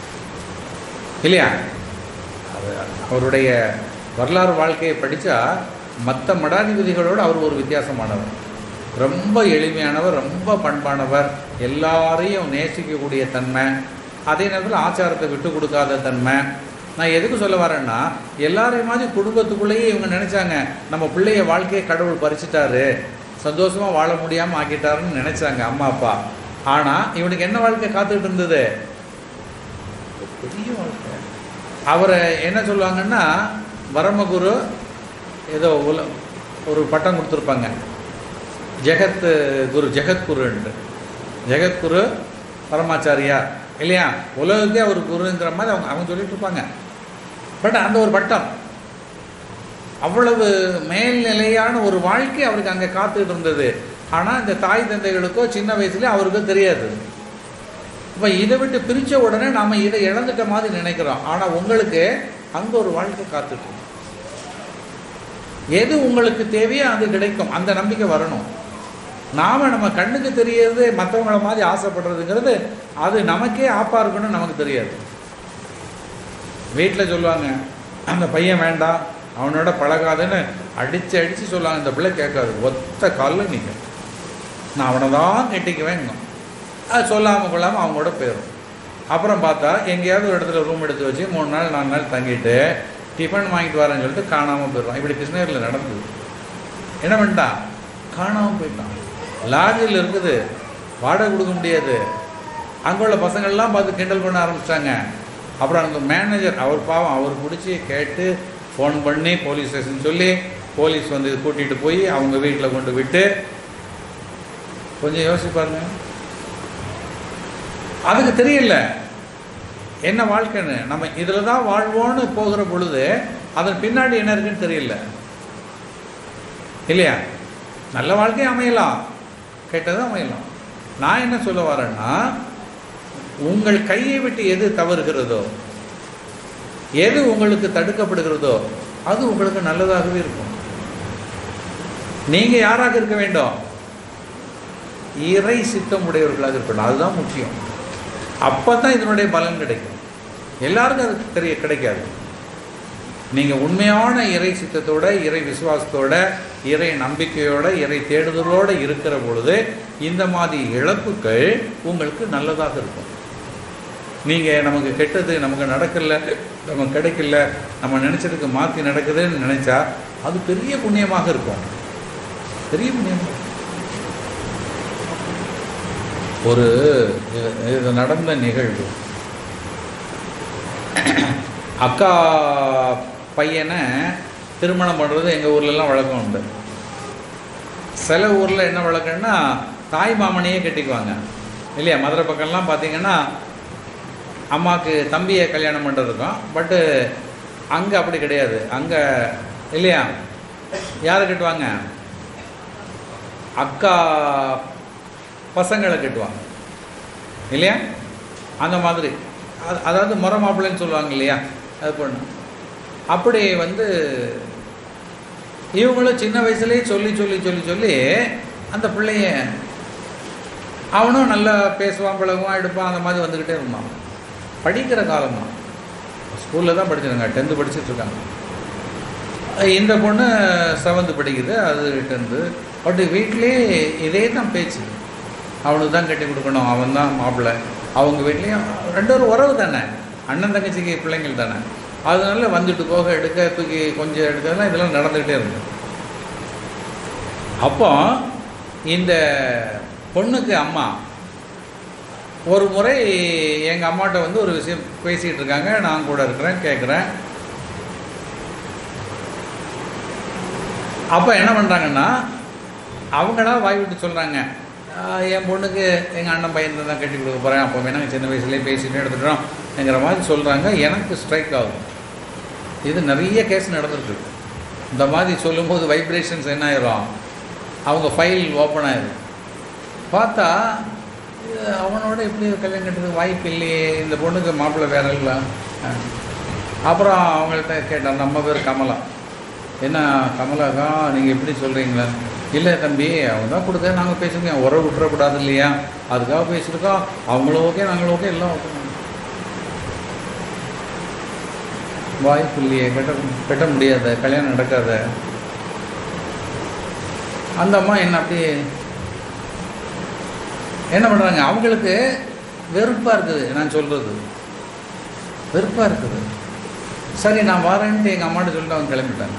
இல்லையா அது அவருடைய வரலாறு வாழ்க்கையை படித்தா மற்ற மடாதிபதிகளோடு அவர் ஒரு வித்தியாசமானவர் ரொம்ப எளிமையானவர் ரொம்ப பண்பானவர் எல்லாரையும் நேசிக்கக்கூடிய தன்மை அதே நேரத்தில் ஆச்சாரத்தை விட்டு கொடுக்காத தன்மை நான் எதுக்கு சொல்ல வரேன்னா எல்லாரையும் மாதிரி குடும்பத்துக்குள்ளேயே இவங்க நினச்சாங்க நம்ம பிள்ளைய வாழ்க்கையை கடவுள் பறிச்சிட்டாரு சந்தோஷமாக வாழ முடியாமல் ஆக்கிட்டாருன்னு நினச்சாங்க அம்மா அப்பா ஆனால் இவனுக்கு என்ன வாழ்க்கை காத்துக்கிட்டு இருந்தது ஒரு பெரிய வாழ்க்கை அவரை என்ன சொல்லுவாங்கன்னா வரமகுரு ஏதோ உல ஒரு பட்டம் கொடுத்துருப்பாங்க ஜெகத் குரு ஜெகத்குருன்ட்டு ஜெகத்குரு பரமாச்சாரியா இல்லையா உலகத்தே அவர் குருங்கிற மாதிரி அவங்க அவங்க சொல்லிட்டு இருப்பாங்க பட் அந்த ஒரு பட்டம் அவ்வளவு மேல்நிலையான ஒரு வாழ்க்கை அவருக்கு அங்கே காத்துக்கிட்டு இருந்தது ஆனால் இந்த தாய் தந்தைகளுக்கோ சின்ன வயசுலேயே அவருக்கோ தெரியாது இப்போ இதை விட்டு பிரித்த உடனே நாம் இதை இழந்துட்ட மாதிரி நினைக்கிறோம் ஆனால் உங்களுக்கு அங்கே ஒரு வாழ்க்கை காத்துட்டு இருக்கு. எது உங்களுக்கு தேவையோ அது கிடைக்கும் அந்த நம்பிக்கை வரணும் நாம் நம்ம கண்ணுக்கு தெரியறது மற்றவங்கள மாதிரி ஆசைப்படுறதுங்கிறது அது நமக்கே ஆப்பா இருக்கணும்னு நமக்கு தெரியாது வீட்டில் சொல்லுவாங்க அந்த பையன் வேண்டாம் அவனோட பழகாதுன்னு அடித்து அடித்து சொல்லுவாங்க இந்த பிள்ளை கேட்காது ஒத்த காலில் நீங்கள் நான் அவனை தான் கெட்டிக்குவேங்க அது சொல்லாமல் கொள்ளாமல் அவங்களோட போயிடும் அப்புறம் பார்த்தா எங்கேயாவது ஒரு இடத்துல ரூம் எடுத்து வச்சு மூணு நாள் நாலு நாள் தங்கிட்டு டிஃபன் வாங்கிட்டு வரேன்னு சொல்லிட்டு காணாமல் போயிடுவான் இப்படி கிருஷ்ணகிரியில் நடந்தது என்ன பண்ணிட்டான் காணாமல் போயிட்டான் லாட்ஜில் இருக்குது வாடகை கொடுக்க முடியாது அங்கே உள்ள பசங்கள்லாம் பார்த்து கிண்டல் பண்ண ஆரம்பிச்சிட்டாங்க அப்புறம் அந்த மேனேஜர் அவர் பாவம் அவர் பிடிச்சி கேட்டு ஃபோன் பண்ணி போலீஸ் ஸ்டேஷன் சொல்லி போலீஸ் வந்து கூட்டிகிட்டு போய் அவங்க வீட்டில் கொண்டு விட்டு கொஞ்சம் யோசிச்சு பாருங்க அதுக்கு தெரியல என்ன வாழ்க்கைன்னு நம்ம இதில் தான் வாழ்வோன்னு போகிற பொழுது அதன் பின்னாடி என்ன இருக்குன்னு தெரியல இல்லையா நல்ல வாழ்க்கை அமையலாம் கெட்டதும் அமையலாம் நான் என்ன சொல்ல வரேன்னா உங்கள் கையை விட்டு எது தவறுகிறதோ எது உங்களுக்கு தடுக்கப்படுகிறதோ அது உங்களுக்கு நல்லதாகவே இருக்கும் நீங்க யாராக இருக்க வேண்டும் இறை சித்தம் உடையவர்களாக இருக்கணும் அதுதான் முக்கியம் அப்போ தான் இதனுடைய பலன் கிடைக்கும் எல்லாருக்கும் அது தெரிய கிடைக்காது நீங்கள் உண்மையான இறை சித்தத்தோட இறை விசுவாசத்தோட இறை நம்பிக்கையோட இறை தேடுதலோட இருக்கிற பொழுது இந்த மாதிரி இழப்புகள் உங்களுக்கு நல்லதாக இருக்கும் நீங்கள் நமக்கு கெட்டது நமக்கு நடக்கல நமக்கு கிடைக்கல நம்ம நினச்சதுக்கு மாற்றி நடக்குதுன்னு நினச்சா அது பெரிய புண்ணியமாக இருக்கும் பெரிய புண்ணியமாக இருக்கும். ஒரு இது இது நடந்த நிகழ்வு அக்கா பையனை திருமணம் பண்ணுறது எங்கள் ஊர்லெலாம் வழக்கம் உண்டு சில ஊரில் என்ன வழக்கம்னா தாய் மாமனையே கட்டிக்குவாங்க இல்லையா மதுரை பக்கம்லாம் பார்த்தீங்கன்னா அம்மாவுக்கு தம்பியை கல்யாணம் பண்ணுறதுக்கும் பட்டு அங்கே அப்படி கிடையாது அங்கே இல்லையா யாரை கட்டுவாங்க அக்கா பசங்களை கட்டுவாங்க இல்லையா அந்த மாதிரி அது அதாவது முறை மாப்பிள்ளைன்னு சொல்லுவாங்க இல்லையா அது பொண்ணு அப்படி வந்து இவங்களும் சின்ன வயசுலேயே சொல்லி சொல்லி சொல்லி சொல்லி அந்த பிள்ளைய அவனும் நல்லா பேசுவான் பழகுவான் எடுப்பான் அந்த மாதிரி வந்துக்கிட்டே இருந்தான் படிக்கிற காலம் தான் ஸ்கூலில் தான் படிச்சிருங்க டென்த்து படிச்சுட்டு இருக்காங்க இந்த பொண்ணு செவன்த்து படிக்குது அது டென்த்து பட் வீட்லேயே இதே தான் பேச்சு அவனுக்கு தான் கட்டி கொடுக்கணும் அவன் தான் மாப்பிள்ளை அவங்க வீட்லேயும் ரெண்டு பேரும் உறவு தானே அண்ணன் தங்கச்சிக்கு பிள்ளைங்கள் தானே அதனால வந்துட்டு போக எடுக்க தூக்கி கொஞ்சம் எடுக்கிறதுலாம் இதெல்லாம் நடந்துக்கிட்டே இருந்தது அப்போ இந்த பொண்ணுக்கு அம்மா ஒரு முறை எங்கள் அம்மாட்ட வந்து ஒரு விஷயம் பேசிகிட்டு இருக்காங்க நான் கூட இருக்கிறேன் கேட்குறேன் அப்போ என்ன பண்ணுறாங்கன்னா அவங்களா வாய் விட்டு சொல்கிறாங்க என் பொண்ணுக்கு எங்கள் அண்ணன் பையன் தான் கட்டி கொடுக்க போகிறேன் அப்போ வேணாங்க சின்ன வயசுலேயே பேசிட்டு எடுத்துட்டோம்ங்கிற மாதிரி சொல்கிறாங்க எனக்கு ஸ்ட்ரைக் ஆகும் இது நிறைய கேஸ் நடந்துருக்கு இந்த மாதிரி சொல்லும்போது வைப்ரேஷன்ஸ் என்ன ஆயிரும் அவங்க ஃபைல் ஓப்பன் ஆயிரும் பார்த்தா இது அவனோட எப்படி கல்யாணம் கட்டுறதுக்கு வாய்ப்பு இல்லையே இந்த பொண்ணுக்கு மாப்பிள்ளை வேற இல்லை அப்புறம் அவங்கள்ட்ட கேட்டேன் நம்ம பேர் கமலா என்ன கமலாக்கா நீங்கள் எப்படி சொல்கிறீங்களா இல்லை தம்பி அவங்க தான் கொடுக்க நாங்கள் பேசிருக்கோம் உறவு விட்டுறக்கூடாது இல்லையா அதுக்காக பேசியிருக்கோம் அவங்களும் ஓகே நாங்களும் ஓகே எல்லாம் ஓகே வாய்ப்பு இல்லையே கட்ட கட்ட முடியாத கல்யாணம் நடக்காத அந்த அம்மா என்ன அப்படியே என்ன பண்ணுறாங்க அவங்களுக்கு வெறுப்பாக இருக்குது நான் சொல்கிறது வெறுப்பாக இருக்குது சரி நான் வரேன்ட்டு எங்கள் அம்மாட்ட சொல்லிட்டு அவங்க கிளம்பிட்டாங்க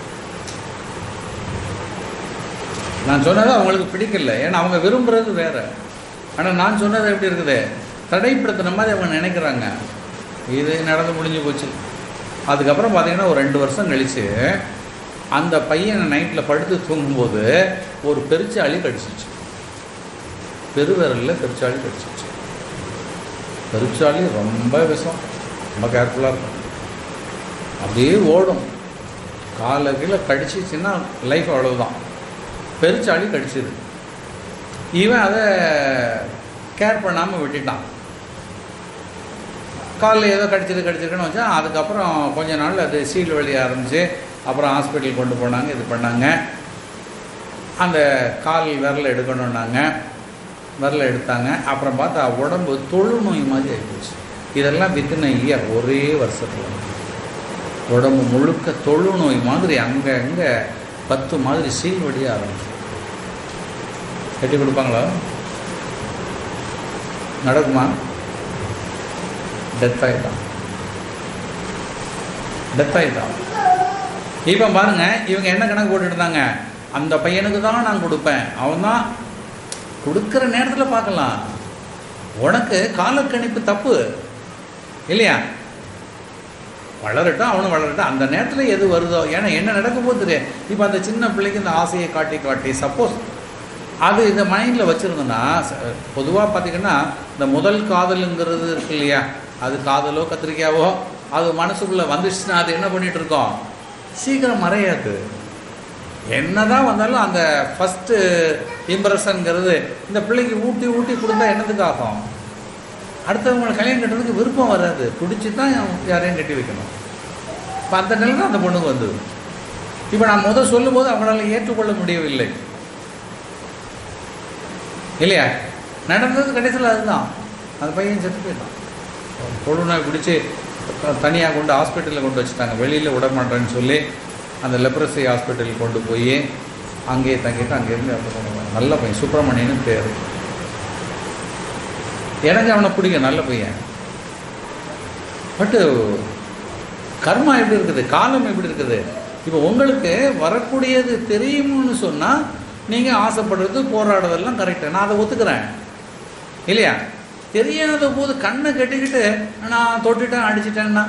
நான் சொன்னது அவங்களுக்கு பிடிக்கல ஏன்னா அவங்க விரும்புகிறது வேற ஆனால் நான் சொன்னது எப்படி இருக்குது தடைப்படுத்தின மாதிரி அவங்க நினைக்கிறாங்க இது நடந்து முடிஞ்சு போச்சு அதுக்கப்புறம் பார்த்தீங்கன்னா ஒரு ரெண்டு வருஷம் கழித்து அந்த பையனை நைட்டில் படுத்து தூங்கும்போது ஒரு பெருச்சாளி கடிச்சிச்சு பெருவிரலில் பெருச்சாளி கடிச்சிச்சு பெருச்சாளி ரொம்ப விஷம் ரொம்ப கேர்ஃபுல்லாக இருக்கும் அப்படியே ஓடும் காலை கீழே கடிச்சிச்சுன்னா லைஃப் அவ்வளவுதான் பெருச்சாளி கடிச்சிது இவன் அதை கேர் பண்ணாமல் விட்டுட்டான் காலில் ஏதோ கடிச்சது கடிச்சிருக்குன்னு வச்சா அதுக்கப்புறம் கொஞ்ச நாள் அது சீல் வழி ஆரம்பிச்சு அப்புறம் ஹாஸ்பிட்டல் கொண்டு போனாங்க இது பண்ணாங்க அந்த கால் விரல் எடுக்கணுன்னாங்க விரல் எடுத்தாங்க அப்புறம் பார்த்தா உடம்பு தொழுநோய் மாதிரி ஆகிப்போச்சு இதெல்லாம் வித்தின் இயர் ஒரே வருஷத்தில் உடம்பு முழுக்க தொழுநோய் மாதிரி அங்கே அங்கே பத்து மாதிரி சீல் வடிய ஆரம்பிச்சு கட்டி கொடுப்பாங்களா நடக்குமா டெத் ஆகிட்டான் டெத் ஆகிட்டான் இப்போ பாருங்க இவங்க என்ன கணக்கு போட்டுட்டு இருந்தாங்க அந்த பையனுக்கு தான் நான் கொடுப்பேன் அவன் தான் கொடுக்குற நேரத்தில் பார்க்கலாம் உனக்கு காலக்கணிப்பு தப்பு இல்லையா வளரட்டும் அவனும் வளரட்டும் அந்த நேரத்தில் எது வருதோ ஏன்னா என்ன நடக்க போகுது இப்போ அந்த சின்ன பிள்ளைக்கு இந்த ஆசையை காட்டி காட்டி சப்போஸ் அது இந்த மைண்டில் வச்சுருந்தோன்னா பொதுவாக பார்த்திங்கன்னா இந்த முதல் காதலுங்கிறது இருக்கு இல்லையா அது காதலோ கத்திரிக்காவோ அது மனசுக்குள்ளே வந்துச்சுன்னா அது என்ன பண்ணிகிட்டு இருக்கோம் சீக்கிரம் மறையாது என்னதான் வந்தாலும் அந்த ஃபஸ்ட்டு இம்ப்ரெஷனுங்கிறது இந்த பிள்ளைக்கு ஊட்டி ஊட்டி கொடுத்தா என்னத்துக்கு ஆகும் அடுத்தவங்களை கல்யாணம் கட்டுறதுக்கு விருப்பம் வராது பிடிச்சி தான் யாரையும் கட்டி வைக்கணும் இப்போ அந்த நிலை தான் அந்த பொண்ணுக்கு வந்தது இப்போ நான் முதல் சொல்லும்போது அவங்களால ஏற்றுக்கொள்ள முடியவில்லை இல்லையா நடந்தது கடைசியில் அதுதான் அந்த பையன் செத்து போயிட்டான் தொழுநோய் பிடிச்சி தனியாக கொண்டு ஹாஸ்பிட்டலில் கொண்டு வச்சுட்டாங்க வெளியில் விட மாட்டேன்னு சொல்லி அந்த லெப்ரசி ஹாஸ்பிட்டலுக்கு கொண்டு போய் அங்கேயே தங்கிட்டு அங்கேருந்து இறந்து கொண்டு வந்தாங்க. நல்ல பையன் சுப்பிரமணியன்னு பேர் எனக்கு அவனை பிடிக்கும் நல்ல பையன் பட்டு கர்மா எப்படி இருக்குது காலம் எப்படி இருக்குது இப்போ உங்களுக்கு வரக்கூடியது தெரியும்னு சொன்னால் நீங்கள் ஆசைப்படுறது போராடுறதெல்லாம் கரெக்டு நான் அதை ஒத்துக்கிறேன் இல்லையா தெரியாத போது கண்ணை கட்டிக்கிட்டு நான் தொட்டுட்டேன் அடிச்சிட்டேன்னா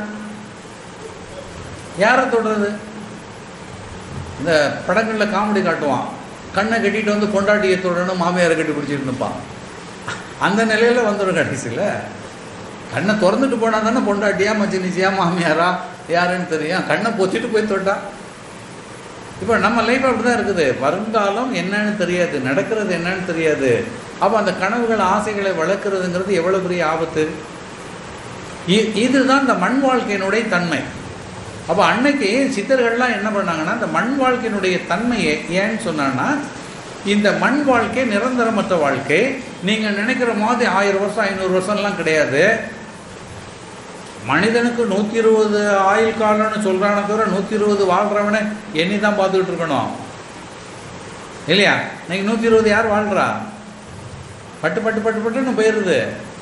யாரை தொடுறது இந்த படங்களில் காமெடி காட்டுவான் கண்ணை கட்டிட்டு வந்து பொண்டாட்டியை தொடரணும் மாமியாரை கட்டி பிடிச்சிட்டு இருப்பான் அந்த நிலையில் வந்துடும் கடைசியில் கண்ணை திறந்துட்டு போனால் தானே பொண்டாட்டியா மச்சினிச்சியா மாமியாரா யாருன்னு தெரியும் கண்ணை பொத்திட்டு போய் தொட்டான் இப்போ நம்ம லைஃப் அப்படி தான் இருக்குது வருங்காலம் என்னன்னு தெரியாது நடக்கிறது என்னன்னு தெரியாது அப்போ அந்த கனவுகள் ஆசைகளை வளர்க்குறதுங்கிறது எவ்வளோ பெரிய ஆபத்து இ- இதுதான் இந்த மண் வாழ்க்கையினுடைய தன்மை அப்போ அன்னைக்கு சித்தர்கள்லாம் என்ன பண்ணாங்கன்னா இந்த மண் வாழ்க்கையினுடைய தன்மையை ஏன்னு சொன்னான்னா இந்த மண் வாழ்க்கை நிரந்தரமற்ற வாழ்க்கை நீங்கள் நினைக்கிற மாதிரி ஆயிரம் வருஷம் ஐநூறு வருஷம்லாம் கிடையாது மனிதனுக்கு நூற்றி இருபது ஆயுள் காலம்னு சொல்கிறானே தவிர நூற்றி இருபது வாழ்கிறவனை எண்ணி தான் பார்த்துக்கிட்டு இருக்கணும் இல்லையா இன்னைக்கு நூற்றி இருபது யார் வாழ்கிறா பட்டு பட்டு பட்டு பட்டுன்னு போயிடுது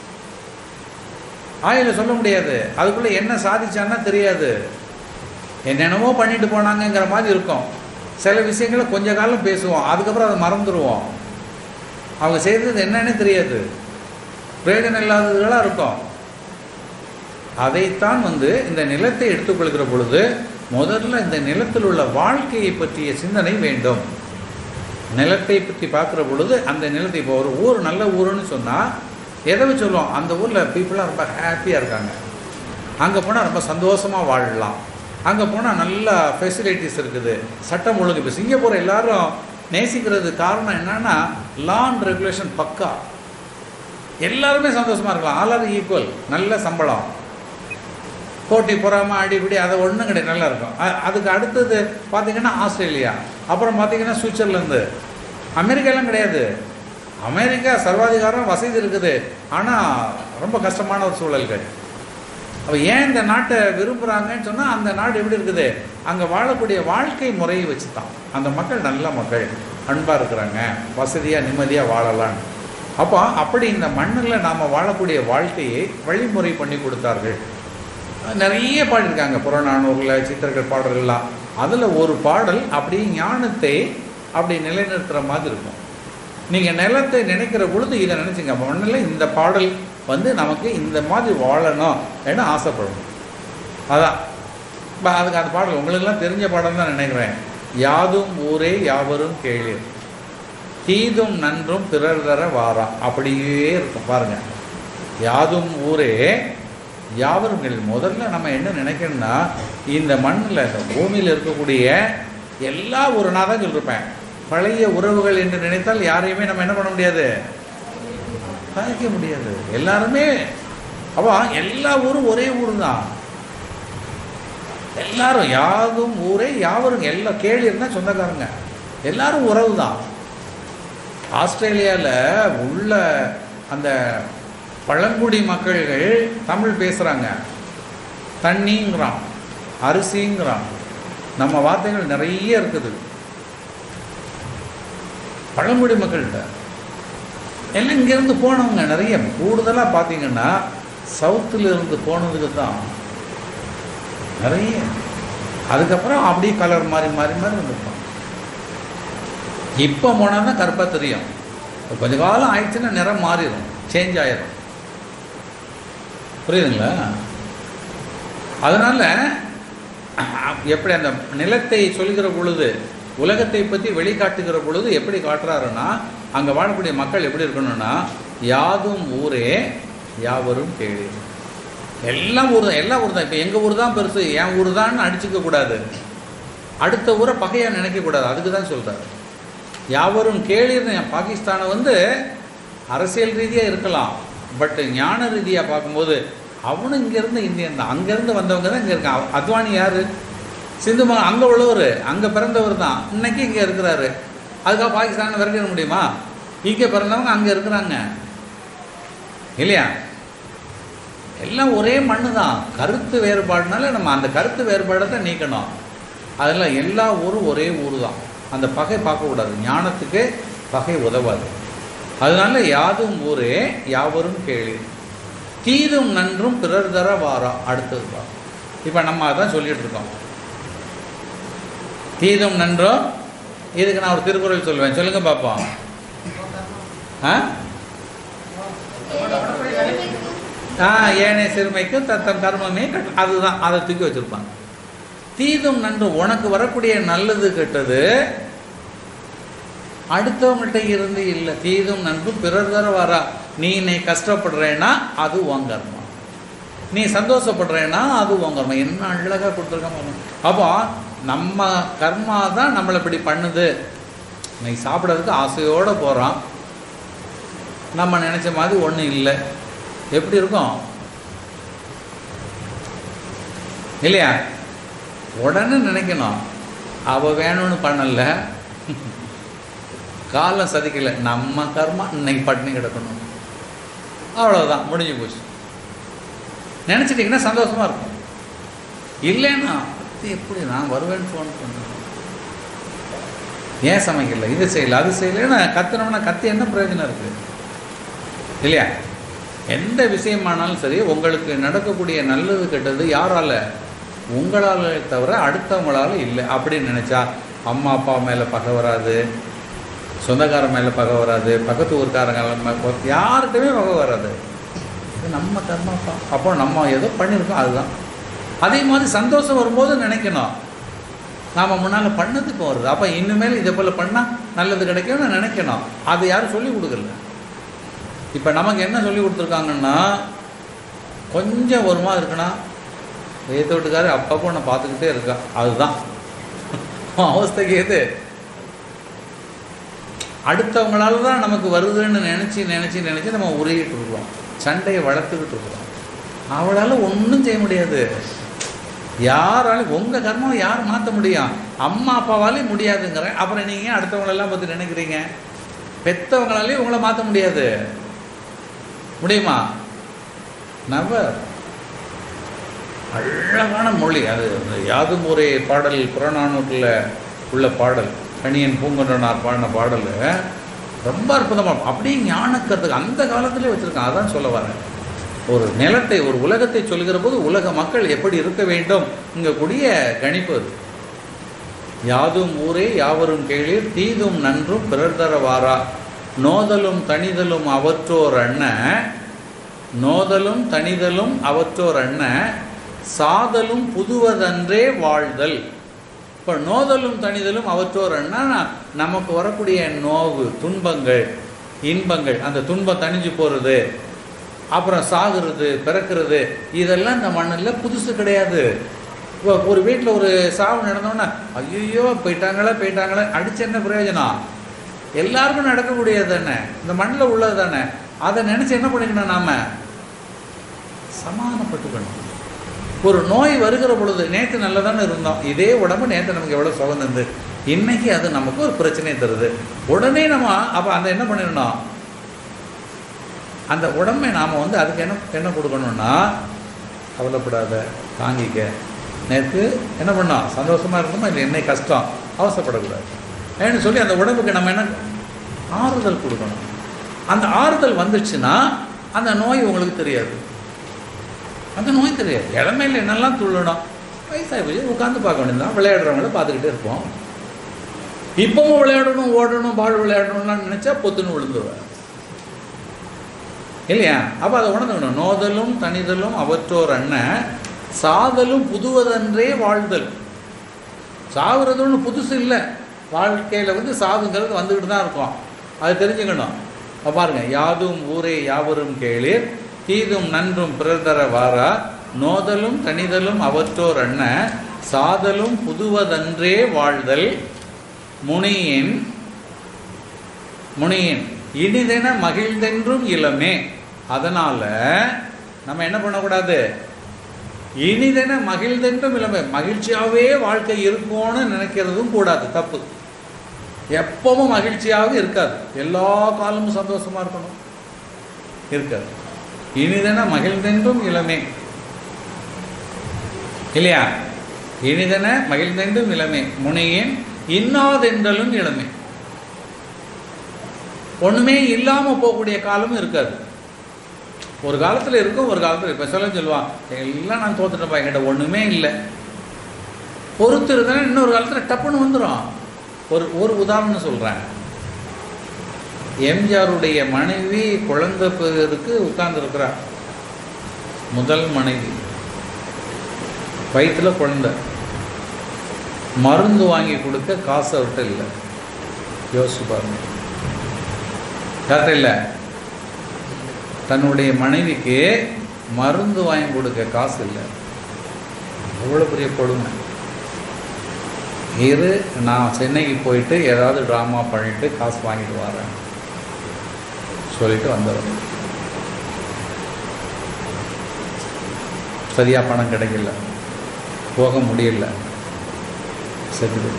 ஆயுளை சொல்ல முடியாது அதுக்குள்ளே என்ன சாதிச்சான்னா தெரியாது என்னென்னமோ பண்ணிட்டு போனாங்கங்கிற மாதிரி இருக்கும் சில விஷயங்களை கொஞ்ச காலம் பேசுவோம் அதுக்கப்புறம் அதை மறந்துடுவோம் அவங்க செய்தது என்னன்னே தெரியாது பிரயோஜனம் இல்லாததுகளாக இருக்கும் அதைத்தான் வந்து இந்த நிலத்தை எடுத்துக்கொள்கிற பொழுது முதல்ல இந்த நிலத்தில் உள்ள வாழ்க்கையை பற்றிய சிந்தனை வேண்டும் நிலத்தை பற்றி பார்க்குற பொழுது அந்த நிலத்தை இப்போ ஒரு ஊர் நல்ல ஊருன்னு சொன்னால் எதை வச்சு சொல்லுவோம் அந்த ஊரில் பீப்புளாக ரொம்ப ஹாப்பியாக இருக்காங்க அங்கே போனால் ரொம்ப சந்தோஷமாக வாழலாம் அங்கே போனால் நல்ல ஃபெசிலிட்டிஸ் இருக்குது சட்டம் ஒழுங்கு இப்போ சிங்கப்பூர் எல்லாரும் நேசிக்கிறது காரணம் என்னன்னா லா அண்ட் ரெகுலேஷன் பக்கா எல்லாருமே சந்தோஷமாக இருக்கலாம் ஆல் ஆர் ஈக்குவல் நல்ல சம்பளம் போட்டி பொறாமல் அடிப்படி அதை ஒன்றும் கிடையாது நல்லா இருக்கும் அ- அதுக்கு அடுத்தது பார்த்தீங்கன்னா ஆஸ்திரேலியா அப்புறம் பார்த்தீங்கன்னா சுவிட்சர்லேருந்து அமெரிக்காலாம் கிடையாது அமெரிக்கா சர்வாதிகாரம் வசதி இருக்குது ஆனால் ரொம்ப கஷ்டமான ஒரு சூழல்கள் அப்போ ஏன் இந்த நாட்டை விரும்புகிறாங்கன்னு சொன்னால் அந்த நாடு எப்படி இருக்குது அங்கே வாழக்கூடிய வாழ்க்கை முறையை வச்சு தான் அந்த மக்கள் நல்ல மக்கள் அன்பாக இருக்கிறாங்க வசதியாக நிம்மதியாக வாழலான்னு அப்போ அப்படி இந்த மண்ணில் நாம் வாழக்கூடிய வாழ்க்கையை வழிமுறை பண்ணி கொடுத்தார்கள் நிறைய பாடியிருக்காங்க புறநானூரில் சித்தர்கள் பாடல்கள்லாம் அதில் ஒரு பாடல் அப்படி ஞானத்தை அப்படி நிலைநிறுத்துகிற மாதிரி இருக்கும் நீங்கள் நிலத்தை நினைக்கிற பொழுது இதை நினச்சிங்க மண்ணில் இந்த பாடல் வந்து நமக்கு இந்த மாதிரி வாழணும் என்று ஆசைப்படணும் அதான் இப்போ அதுக்கு அந்த பாடல் உங்களுக்கெல்லாம் தெரிஞ்ச பாடம் தான் நினைக்கிறேன் யாதும் ஊரே யாவரும் கேளீர் தீதும் நன்றும் பிறர் தர வாரா அப்படியே இருக்கும் பாருங்க யாதும் ஊரே யாவரும் கேளீர் முதல்ல நம்ம என்ன நினைக்கணும்னா இந்த மண்ணில் இந்த பூமியில் இருக்கக்கூடிய எல்லா ஒரு நான் தான் சொல்லிருப்பேன் பழைய உறவுகள் என்று நினைத்தால் யாரையுமே நம்ம என்ன பண்ண முடியாது சாதிக்க முடியாது எல்லாருமே அப்போ எல்லா ஊரும் ஒரே ஊர் தான் எல்லாரும் யாதும் ஊரே யாவரும் எல்லா கேள்வி இருந்தால் சொந்தக்காரங்க எல்லாரும் உறவு தான் ஆஸ்திரேலியாவில் உள்ள அந்த பழங்குடி மக்கள்கள் தமிழ் பேசுகிறாங்க தண்ணிங்கிறான் அரிசிங்கிறான் நம்ம வார்த்தைகள் நிறைய இருக்குது பழங்குடி மக்கள்கிட்ட எல்லாம் இங்கேருந்து போனவங்க நிறைய கூடுதலாக பார்த்தீங்கன்னா சவுத்தில் இருந்து போனதுக்கு தான் நிறைய அதுக்கப்புறம் அப்படியே கலர் மாறி மாறி மாறி இருந்திருப்பான் இப்போ போனால் தான் கருப்பாக தெரியும் இப்ப கொஞ்ச காலம் ஆயிடுச்சுன்னா நிறம் மாறிடும் சேஞ்ச் ஆயிரும் புரியுதுங்களா அதனால் எப்படி அந்த நிலத்தை சொல்கிற பொழுது உலகத்தை பற்றி வெளிக்காட்டுகிற பொழுது எப்படி காட்டுறாருன்னா அங்கே வாழக்கூடிய மக்கள் எப்படி இருக்கணும்னா யாதும் ஊரே யாவரும் கேளு எல்லாம் ஊர் தான் எல்லா ஊர் தான் இப்போ எங்கள் ஊர் தான் பெருசு என் ஊர் தான் அடிச்சுக்க கூடாது அடுத்த ஊரை பகையாக நினைக்கக்கூடாது அதுக்கு தான் சொல்கிறார் யாவரும் கேளிர்னு பாகிஸ்தானை வந்து அரசியல் ரீதியாக இருக்கலாம் பட் ஞான ரீதியாக பார்க்கும்போது அவனும் இங்கேருந்து இந்தியன் தான் அங்கேருந்து வந்தவங்க தான் இங்கே இருக்கான் அத்வானி யார் சிந்து மகன் அங்கே உள்ளவர் அங்கே பிறந்தவர் தான் இன்னைக்கு இங்கே இருக்கிறாரு அதுக்காக பாகிஸ்தானை விரட்டிட முடியுமா இங்கே பிறந்தவங்க அங்கே இருக்கிறாங்க இல்லையா எல்லாம் ஒரே மண்ணு தான் கருத்து வேறுபாடுனால நம்ம அந்த கருத்து வேறுபாடை தான் நீக்கணும் அதில் எல்லா ஊரும் ஒரே ஊர் தான் அந்த பகை பார்க்கக்கூடாது ஞானத்துக்கு பகை உதவாது அதனால யாதும் ஊரே யாவரும் கேளு தீதும் நன்றும் பிறர் தர வாரா அடுத்தது வா இப்போ நம்ம அதான் சொல்லிட்டு இருக்கோம் தீதும் நன்றும் இதுக்கு நான் ஒரு திருக்குறள் சொல்லுவேன் சொல்லுங்க பார்ப்போம் ஆ ஆ ஏனைய சிறுமைக்கு தத்தம் கர்மமே கட் அதுதான் அதை தூக்கி வச்சிருப்பாங்க தீதும் நன்று உனக்கு வரக்கூடிய நல்லது கெட்டது அடுத்தவங்கள்ட்ட இருந்து இல்லை தீதும் நன்று பிறர் தர வரா நீ நீ கஷ்டப்படுறேன்னா அது உன் கர்மம் நீ சந்தோஷப்படுறேன்னா அது உன் கர்மம் என்ன அழகாக கொடுத்துருக்காங்க அப்போ நம்ம கர்மா தான் நம்மளை இப்படி பண்ணுது நீ சாப்பிட்றதுக்கு ஆசையோடு போகிறோம் நம்ம நினச்ச மாதிரி ஒன்றும் இல்லை எப்படி இருக்கும் இல்லையா உடனே நினைக்கணும் அவள் வேணும்னு பண்ணல காலம் சதிக்கலை நம்ம கர்மா இன்னைக்கு பட்டினி கிடக்கணும் அவ்வளோதான் முடிஞ்சு போச்சு நினச்சிட்டிங்கன்னா சந்தோஷமாக இருக்கும் இல்லைன்னா அது எப்படி நான் வருவேன்னு ஃபோன் பண்ணுறேன் ஏன் சமைக்கல இது செய்யல அது செய்யலைன்னா கத்துனோம்னா கத்தி என்ன பிரயோஜனம் இருக்குது இல்லையா எந்த விஷயமானாலும் சரி உங்களுக்கு நடக்கக்கூடிய நல்லது கெட்டது யாரால உங்களால் தவிர அடுத்தவங்களால இல்லை அப்படின்னு நினச்சா அம்மா அப்பா மேலே பகை வராது சொந்தக்காரன் மேலே பகை வராது பக்கத்து ஊர்க்காரங்க மேல யார்கிட்டயுமே பகை வராது இது நம்ம கர்மாப்பா அப்போ நம்ம ஏதோ பண்ணியிருக்கோம் அதுதான் அதே மாதிரி சந்தோஷம் வரும்போது நினைக்கணும் நாம் முன்னால் பண்ணதுக்கு வருது அப்போ இனிமேல் இதை போல் பண்ணால் நல்லது கிடைக்கும்னு நினைக்கணும் அது யாரும் சொல்லி கொடுக்கல இப்போ நமக்கு என்ன சொல்லி கொடுத்துருக்காங்கன்னா கொஞ்சம் ஒரு மாதிரி இருக்குன்னா எய்த்த வீட்டுக்காரர் அப்பப்போ நான் பார்த்துக்கிட்டே இருக்கா அதுதான் அவஸ்தைக்கு எது அடுத்தவங்களால தான் நமக்கு வருதுன்னு நினச்சி நினச்சி நினச்சி நம்ம உருகிட்டு இருக்கிறோம் சண்டையை வளர்த்துக்கிட்டு இருக்கிறோம் அவளால் ஒன்றும் செய்ய முடியாது யாராலும் உங்கள் கர்மாவை யார் மாற்ற முடியும் அம்மா அப்பாவாலையும் முடியாதுங்கிறேன் அப்புறம் நீங்கள் அடுத்தவங்களெல்லாம் பற்றி நினைக்கிறீங்க பெற்றவங்களாலையும் உங்களை மாற்ற முடியாது முடியுமா நவர் அழகான மொழி அது அந்த யாதும் ஊரே பாடல் புறநானூற்றில் உள்ள பாடல் கணியன் பூங்கொன்றனார் பாடின பாடல் ரொம்ப அற்புதமாக அப்படியே ஞானக்கருத்துக்கு அந்த காலத்திலே வச்சுருக்கான் அதான் சொல்ல வரேன் ஒரு நிலத்தை ஒரு உலகத்தை சொல்கிற போது உலக மக்கள் எப்படி இருக்க வேண்டும் இங்கே கூடிய கணிப்பு அது யாதும் ஊரே யாவரும் கேளீர் தீதும் நன்றும் பிறர் தர வாரா நோதலும் தனிதலும் அவற்றோர் அண்ண நோதலும் தனிதலும் அவற்றோர் அண்ண சாதலும் புதுவதன்றே வாழ்தல் இப்போ நோதலும் தனிதலும் அவற்றோர் அண்ணா நமக்கு வரக்கூடிய நோவு துன்பங்கள் இன்பங்கள் அந்த துன்பம் தணிஞ்சு போகிறது அப்புறம் சாகுறது பிறக்கிறது இதெல்லாம் இந்த மண்ணில் புதுசு கிடையாது இப்போ ஒரு வீட்டில் ஒரு சாவு நடந்தோன்னா ஐயோ போயிட்டாங்களே போயிட்டாங்களே அடிச்சு என்ன பிரயோஜனம் எல்லாருக்கும் நடக்கக்கூடியது தானே இந்த மண்ணில் உள்ளது தானே அதை நினச்சி என்ன பண்ணிக்கணும் நாம் சமாதானப்பட்டுக்கணும் ஒரு நோய் வருகிற பொழுது நேற்று நல்லா தானே இருந்தோம் இதே உடம்பு நேற்று நமக்கு எவ்வளோ சுகம் தந்து இன்னைக்கு அது நமக்கு ஒரு பிரச்சனையை தருது உடனே நம்ம அப்போ அந்த என்ன பண்ணிடணும் அந்த உடம்பை நாம் வந்து அதுக்கு என்ன என்ன கொடுக்கணும்னா கவலைப்படாத தாங்கிக்க நேற்று என்ன பண்ணோம் சந்தோஷமாக இருக்கணுமா இல்லை என்ன கஷ்டம் அவசரப்படக்கூடாது ஏன்னு சொல்லி அந்த உடம்புக்கு நம்ம என்ன ஆறுதல் கொடுக்கணும் அந்த ஆறுதல் வந்துச்சுன்னா அந்த நோய் உங்களுக்கு தெரியாது அந்த நோய் தெரியாது இளமையில் என்னெல்லாம் துள்ளணும் வயசாகி போய் உட்காந்து பார்க்க வேண்டியதுதான் விளையாடுறவங்கள பார்த்துக்கிட்டே இருப்போம் இப்பவும் விளையாடணும் ஓடணும் பால் விளையாடணும்லாம் நினச்சா பொத்துன்னு விழுந்துருவேன் இல்லையா அப்போ அதை உணர்ந்துக்கணும் நோதலும் தனிதலும் அவற்றோர் அண்ணன் சாதலும் புதுவதன்றே வாழ்தல் சாகுறது ஒன்றும் புதுசு இல்லை வாழ்க்கையில் வந்து சாதுங்கிறது வந்துக்கிட்டு தான் இருக்கும் அது தெரிஞ்சுக்கணும் அப்போ பாருங்க யாதும் ஊரே யாவரும் கேளீர் தீதும் நன்றும் பிறர்தர வாரா நோதலும் தனிதலும் அவற்றோர் அண்ண சாதலும் புதுவதன்றே வாழ்தல் முனியின் முனியின் இனிதென மகிழ்ந்தென்றும் இளமே அதனால் நம்ம என்ன பண்ணக்கூடாது இனிதென மகிழ்ந்தென்றும் இளமை மகிழ்ச்சியாகவே வாழ்க்கை இருக்கும்னு நினைக்கிறதும் கூடாது தப்பு எப்பவும் மகிழ்ச்சியாக இருக்காது எல்லா காலமும் சந்தோஷமாக இருக்கணும் இருக்காது இனிதென மகிழ்ந்தென்றும் இளமே இல்லையா இனிதென மகிழ்ந்தென்றும் இளமே முனியின் இன்னாதென்றலும் இளமை ஒன்றுமே இல்லாமல் போகக்கூடிய காலமும் இருக்காது ஒரு காலத்தில் இருக்கும் ஒரு காலத்தில் இப்போ சொல்ல சொல்லுவான் எல்லாம் நான் தோத்துட்டேன்ப்பா என்கிட்ட ஒன்றுமே இல்லை பொறுத்து இருந்தாலும் இன்னொரு காலத்தில் டப்புன்னு வந்துடும் ஒரு ஒரு உதாரணம் சொல்கிறேன் எம்ஜிஆருடைய மனைவி குழந்தை பேருக்கு உட்கார்ந்துருக்கிறார் முதல் மனைவி வயிற்றில் குழந்தை மருந்து வாங்கி கொடுக்க காசு அவர்கிட்ட இல்லை யோசிச்சு பாருங்க கரெக்ட் இல்லை தன்னுடைய மனைவிக்கு மருந்து வாங்கி கொடுக்க காசு இல்லை அவ்வளோ பெரிய கொடுமை இரு நான் சென்னைக்கு போயிட்டு ஏதாவது ட்ராமா பண்ணிட்டு காசு வாங்கிட்டு வரேன் சொல்லிட்டு வந்துடுறேன் சரியாக பணம் கிடைக்கல போக முடியல செத்துது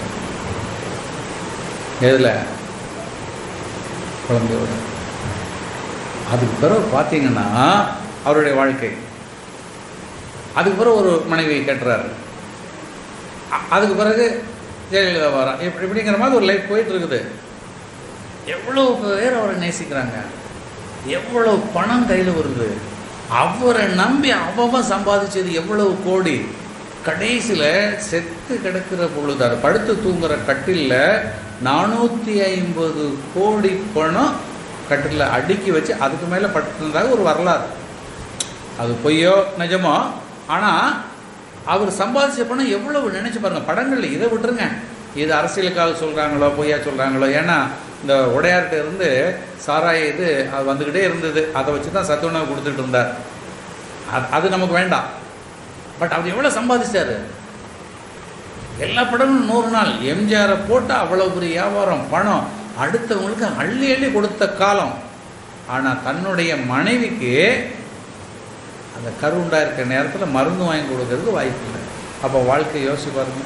எதில் குழந்தையோட அதுக்கு பிறகு பார்த்தீங்கன்னா அவருடைய வாழ்க்கை அதுக்கு பிறகு ஒரு மனைவி கட்டுறாரு அ- அதுக்கு பிறகு ஜெயலலிதா வரா இப்படி இப்படிங்கிற மாதிரி ஒரு லைஃப் போயிட்டு இருக்குது எவ்வளோ பேர் அவரை நேசிக்கிறாங்க எவ்வளோ பணம் கையில் வருது அவரை நம்பி அவன் சம்பாதிச்சது எவ்வளவு கோடி கடைசியில் செத்து கிடக்கிற பொழுது அதை படுத்து தூங்குற கட்டிலில் நானூற்றி ஐம்பது கோடி பணம் கட்டிலில் அடுக்கி வச்சு அதுக்கு மேலே படுத்திருந்தாக ஒரு வரலாறு அது பொய்யோ நிஜமோ ஆனால் அவர் சம்பாதிச்ச பணம் எவ்வளவு நினைச்சு பாருங்க படங்கள்ல இதை விட்டுருங்க இது அரசியலுக்காக சொல்றாங்களோ பொய்யா சொல்றாங்களோ ஏன்னா இந்த உடையார்கிட்ட இருந்து சாராய இது அது வந்துக்கிட்டே இருந்தது அதை வச்சு தான் சத்துணவு கொடுத்துட்டு இருந்தார் அது அது நமக்கு வேண்டாம் பட் அவர் எவ்வளோ சம்பாதிச்சாரு எல்லா படமும் நூறு நாள் எம்ஜிஆரை போட்டால் அவ்வளோ பெரிய வியாபாரம் பணம் அடுத்தவங்களுக்கு அள்ளி அள்ளி கொடுத்த காலம் ஆனால் தன்னுடைய மனைவிக்கு அந்த கருவுண்டா இருக்கிற நேரத்தில் மருந்து வாங்கி கொடுக்கறதுக்கு வாய்ப்பு இல்லை அப்போ வாழ்க்கை யோசிச்சு பாருங்க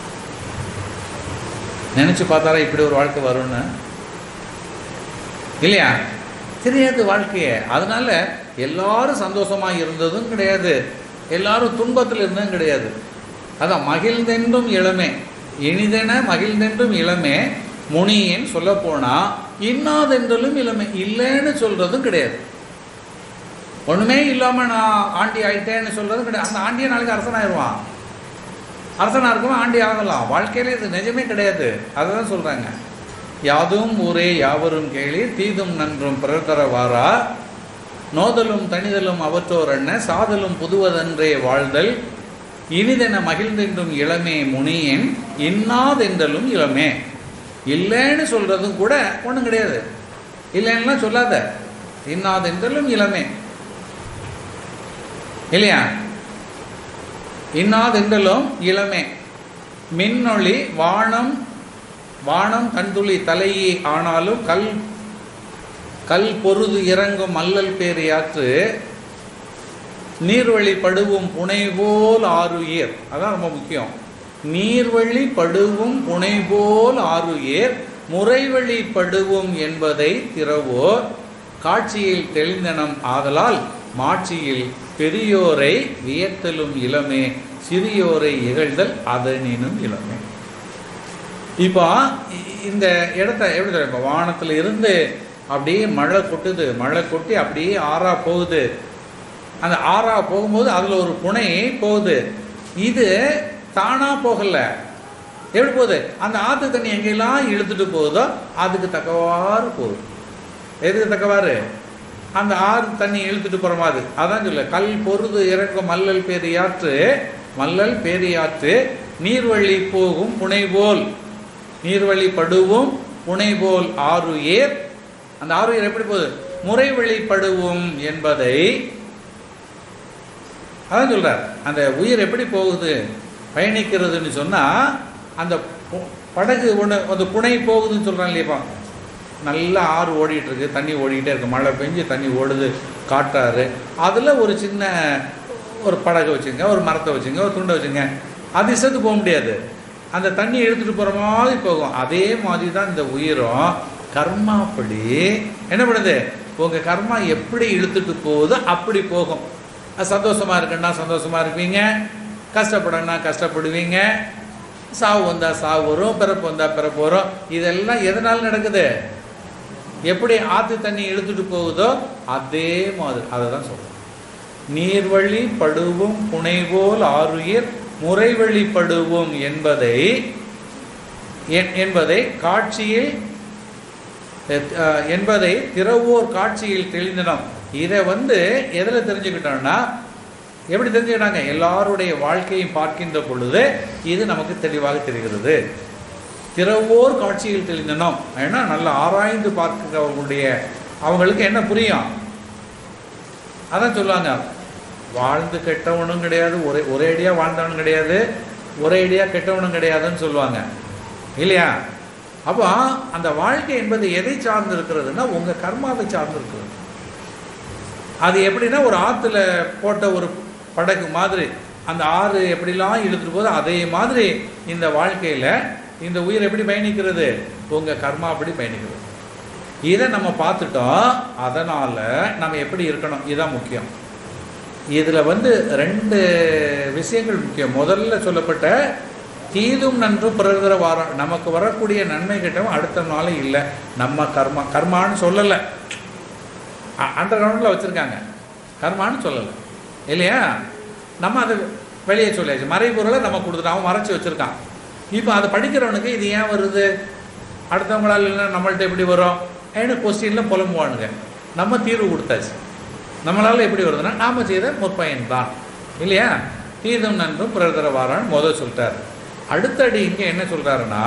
நினச்சி பார்த்தாரா இப்படி ஒரு வாழ்க்கை வரும்னு இல்லையா தெரியாது வாழ்க்கையை அதனால எல்லாரும் சந்தோஷமாக இருந்ததும் கிடையாது எல்லாரும் துன்பத்தில் இருந்ததும் கிடையாது அதான் மகிழ்ந்தென்றும் இளமே இனிதென மகிழ்ந்தென்றும் இளமே முனியன் சொல்ல போனா இன்னாதென்றலும் இளமை இல்லைன்னு சொல்றதும் கிடையாது ஒண்ணுமே இல்லாம நான் ஆண்டி ஆயிட்டேன்னு சொல்றதும் கிடையாது அந்த ஆண்டியை நாளைக்கு அரசனாயிருவான் அரசனா இருக்கவும் ஆண்டி ஆகலாம் வாழ்க்கையில இது நிஜமே கிடையாது அதுதான் சொல்றாங்க யாதும் ஊரே யாவரும் கேளி தீதும் நன்றும் பிறர் தர வாரா நோதலும் தனிதலும் அவற்றோர் என்ன சாதலும் புதுவதன்றே வாழ்தல் இனிதென மகிழ்ந்தென்றும் இளமே முனியன் இன்னாதென்றலும் இளமே இல்லைன்னு சொல்றதும் கூட ஒன்றும் கிடையாது இல்லைன்னா சொல்லாத இன்னாதென்றலும் இளமே இல்லையா இன்னாதென்றலும் இளமே மின்னொளி வானம் வானம் கண்துளி தலையே ஆனாலும் கல் கல் பொருது இறங்கும் மல்லல் பேரியாற்று நீர்வழி படுவும் புனைபோல் ஆறுயிர் அதான் ரொம்ப முக்கியம் நீர்வழி படுவும் புனைபோல் ஆறுயிர் முறைவழி படுவும் என்பதை திறவோர் காட்சியில் தெளிந்தனம் ஆதலால் மாட்சியில் பெரியோரை வியத்தலும் இளமே சிறியோரை இகழ்தல் அதனினும் இளமே இப்போ இ- இந்த இடத்த எப்படி தெரியும் இப்போ வானத்தில் இருந்து அப்படியே மழை கொட்டுது மழை கொட்டி அப்படியே ஆறா போகுது அந்த ஆறா போகும்போது அதில் ஒரு புனை போகுது இது தானா போகல எப்படி போகுது அந்த ஆற்று தண்ணி எங்கெல்லாம் இழுத்துட்டு போகுதோ அதுக்கு தக்கவாறு போகுது எதுக்கு தக்கவாறு அந்த ஆறு தண்ணி இழுத்துட்டு போகிற மாதிரி அதான் சொல்ல கல் பொருது இறக்கும் மல்லல் பேரியாற்று மல்லல் பேரியாற்று நீர்வழி போகும் புனை போல் நீர்வழி படுவும் புனை போல் ஆறு ஏர் அந்த ஆறு ஏர் எப்படி போகுது முறை வழிபடுவோம் என்பதை அதான் சொல்றார் அந்த உயிர் எப்படி போகுது பயணிக்கிறதுன்னு சொன்னா அந்த பு- படகு ஒன்று அந்த புனை போகுதுன்னு சொல்றான் இல்லையப்பா நல்லா ஆறு ஓடிட்டு இருக்கு தண்ணி ஓடிக்கிட்டே இருக்கு மழை பெஞ்சு தண்ணி ஓடுது காட்டாறு அதில் ஒரு சின்ன ஒரு படகை வச்சுங்க ஒரு மரத்தை வச்சுங்க ஒரு துண்டை வச்சுங்க அது இஷ்டத்துக்கு போக முடியாது அந்த தண்ணி எடுத்துட்டு போகிற மாதிரி போகும் அதே மாதிரி தான் இந்த உயிரும் கர்மாப்படி என்ன பண்ணுது உங்கள் கர்மா எப்படி இழுத்துட்டு போகுதோ அப்படி போகும் அது சந்தோஷமா இருக்குன்னா சந்தோஷமா இருப்பீங்க கஷ்டப்படணும்னா கஷ்டப்படுவீங்க சாவு வந்தா சாவு வரும் பிறப்பு வந்தா பிறப்பு வரும் இதெல்லாம் எதனால நடக்குது எப்படி ஆத்து தண்ணி இழுத்துட்டு போகுதோ அதே மாதிரி அதை தான் சொல்றேன் நீர்வழி படுவும் புனைவோல் ஆறுயிர் முறைவழி படுவோம் என்பதை என்- என்பதை காட்சியில் அஹ், என்பதை திறவோர் காட்சியில் தெளிந்தனம் இதை வந்து எதில் தெரிஞ்சுக்கிட்டோம்னா எப்படி தெரிஞ்சுக்கிறாங்க எல்லாருடைய வாழ்க்கையும் பார்க்கின்ற பொழுது இது நமக்கு தெளிவாக தெரிகிறது திறவோர் காட்சியில் தெளிந்தனம் ஏன்னா நல்லா ஆராய்ந்து பார்க்கிறவங்களுடைய அவங்களுக்கு என்ன புரியும் அதான் சொல்லுவாங்க வாழ்ந்து கெட்டவனும் கிடையாது ஒரே ஒரே அடியாக வாழ்ந்தவனும் கிடையாது ஒரே அடியாக கெட்டவனும் கிடையாதுன்னு சொல்லுவாங்க இல்லையா அப்போ அந்த வாழ்க்கை என்பது எதை சார்ந்து இருக்கிறதுனா உங்கள் கர்மாவை சார்ந்து இருக்கிறது அது எப்படின்னா ஒரு ஆற்றுல போட்ட ஒரு படகு மாதிரி அந்த ஆறு எப்படிலாம் இழுத்துட்டு போதோ அதே மாதிரி இந்த வாழ்க்கையில் இந்த உயிர் எப்படி பயணிக்கிறது உங்கள் கர்மா அப்படி பயணிக்கிறது இதை நம்ம பார்த்துட்டோம் அதனால் நம்ம எப்படி இருக்கணும் இதுதான் முக்கியம் இதில் வந்து ரெண்டு விஷயங்கள் முக்கியம் முதல்ல சொல்லப்பட்ட தீதும் நன்றும் பிறகுற வாரம் நமக்கு வரக்கூடிய நன்மை கிட்டவும் அடுத்த நாள் இல்லை நம்ம கர்மா கர்மான்னு சொல்லலை அண்டர் கிரவுண்டில் வச்சுருக்காங்க கர்மான்னு சொல்லலை இல்லையா நம்ம அதை வெளியே சொல்லியாச்சு மறைபொருளை நம்ம கொடுத்துட்டோம் அவன் மறைச்சி வச்சுருக்கான் இப்போ அதை படிக்கிறவனுக்கு இது ஏன் வருது அடுத்தவங்களால் இல்லை நம்மள்ட்ட எப்படி வரும் ஏன்னு கொஸ்டினில் புலம்புவானுங்க நம்ம தீர்வு கொடுத்தாச்சு நம்மளால் எப்படி வருதுன்னா நாம் செய்த முற்பயன் தான் இல்லையா தீதும் நன்றும் பிறதர வாரான்னு முதல் சொல்லிட்டார் அடுத்தடி இங்கே என்ன சொல்கிறாருன்னா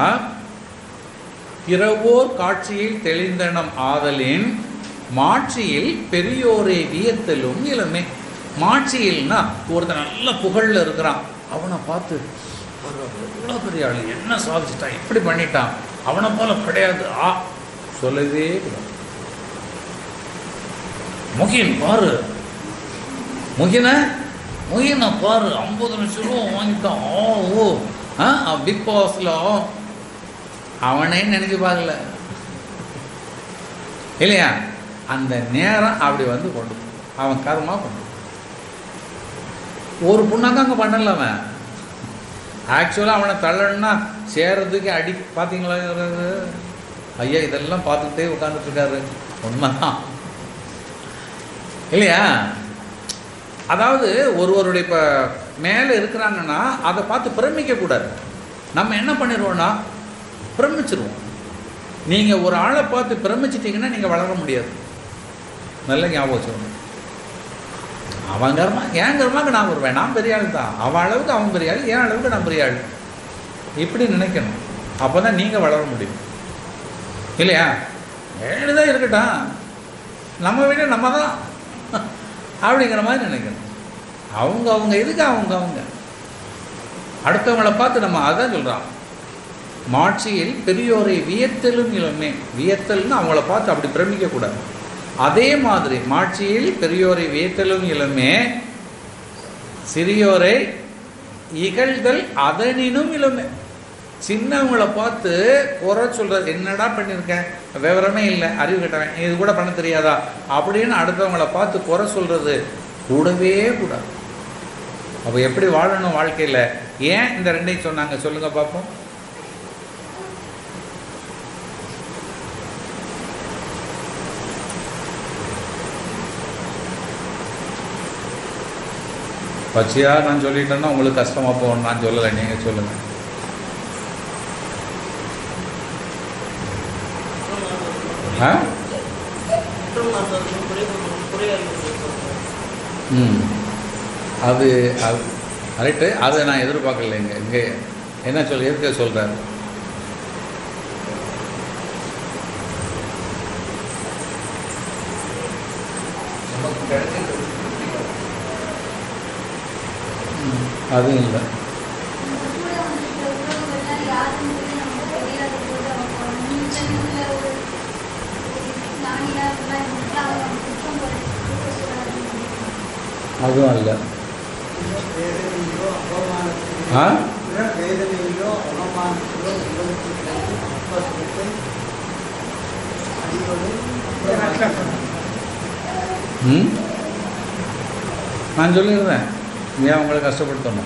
பிறவோர் காட்சியில் தெளிந்தனம் ஆதலின் மாட்சியில் பெரியோரை வியத்தலும் இளமே மாட்சியில்னா ஒருத்தன் நல்ல புகழில் இருக்கிறான் அவனை பார்த்து எவ்வளோ பெரிய ஆள் என்ன சாதிச்சிட்டான் இப்படி பண்ணிட்டான் அவனை போல கிடையாது ஆ சொல்லவே கூடாது முகின் பாரு முகின முகினை பாரு ஐம்பது லட்சம் ரூபா வாங்கிட்டான் ஓ ஓ ஆ பிக் பாஸில் அவனே நினைச்சு பார்க்கல இல்லையா அந்த நேரம் அப்படி வந்து கொண்டு போ. அவன் கர்மா கொண்டு போ. ஒரு புண்ணாக்க அங்கே பண்ணல அவன் ஆக்சுவலாக அவனை தள்ளணும்னா சேர்றதுக்கு அடி பார்த்தீங்களா இவரு? ஐயா இதெல்லாம் பார்த்துக்கிட்டே உட்காந்துட்டு இருக்காரு உண்மைதான் இல்லையா அதாவது ஒருவருடைய இப்போ மேலே இருக்கிறாங்கன்னா அதை பார்த்து பிரமிக்கக்கூடாது நம்ம என்ன பண்ணிடுவோம்னா பிரமிச்சிருவோம் நீங்கள் ஒரு ஆளை பார்த்து பிரமிச்சிட்டிங்கன்னா நீங்கள் வளர முடியாது நல்ல ஞாபகம் வச்சுக்கணும் அவன் கர்மா என் கர்மாக்கு நான் வருவேன் நான் பெரிய ஆள் தான் அவன் அளவுக்கு அவன் பெரிய ஆள் என் அளவுக்கு நான் பெரிய ஆள் இப்படி நினைக்கணும் அப்போ தான் நீங்கள் வளர முடியும் இல்லையா ஏழு தான் இருக்கட்டும் நம்ம விட நம்ம தான் அப்படிங்கிற மாதிரி நினைக்கணும் அவங்க அவங்க இதுக்கு அவங்க அவங்க அடுத்தவங்கள பார்த்து நம்ம அதான் சொல்கிறான் மாட்சியில் பெரியோரை வியத்தலும் இளமே வியத்தல்னு அவங்கள பார்த்து அப்படி பிரமிக்கக்கூடாது அதே மாதிரி மாட்சியில் பெரியோரை வியத்தலும் இளமே சிறியோரை இகழ்தல் அதனினும் இளமே சின்னவங்கள பார்த்து குறை சொல்கிறது என்னடா பண்ணியிருக்கேன் விவரமே இல்லை அறிவு கட்டவன் இது கூட பண்ண தெரியாதா அப்படின்னு அடுத்தவங்கள பார்த்து குறை சொல்கிறது கூடவே கூடாது அப்போ எப்படி வாழணும் வாழ்க்கையில் ஏன் இந்த ரெண்டையும் சொன்னாங்க சொல்லுங்கள் பார்ப்போம் பச்சையாக நான் சொல்லிட்டேன்னா உங்களுக்கு கஷ்டமாக போகணும் நான் சொல்லலை நீங்கள் சொல்லுங்கள் ஆ ம் அது அது கரெக்டு அதை நான் எதிர்பார்க்கலைங்க இங்கே என்ன சொல் எதுக்க சொல்கிறாரு அதுவும் இல்லை அதுவும் இல்லை வேதனையிலோ அவமானத்திலோ ஆ வேதனையிலோ அவமானத்திலோ விபத்திலோ உபத்திரத்தை அடியோடு ம் நான் சொல்லியிருந்தேன் ஏன் உங்களை கஷ்டப்படுத்தணும்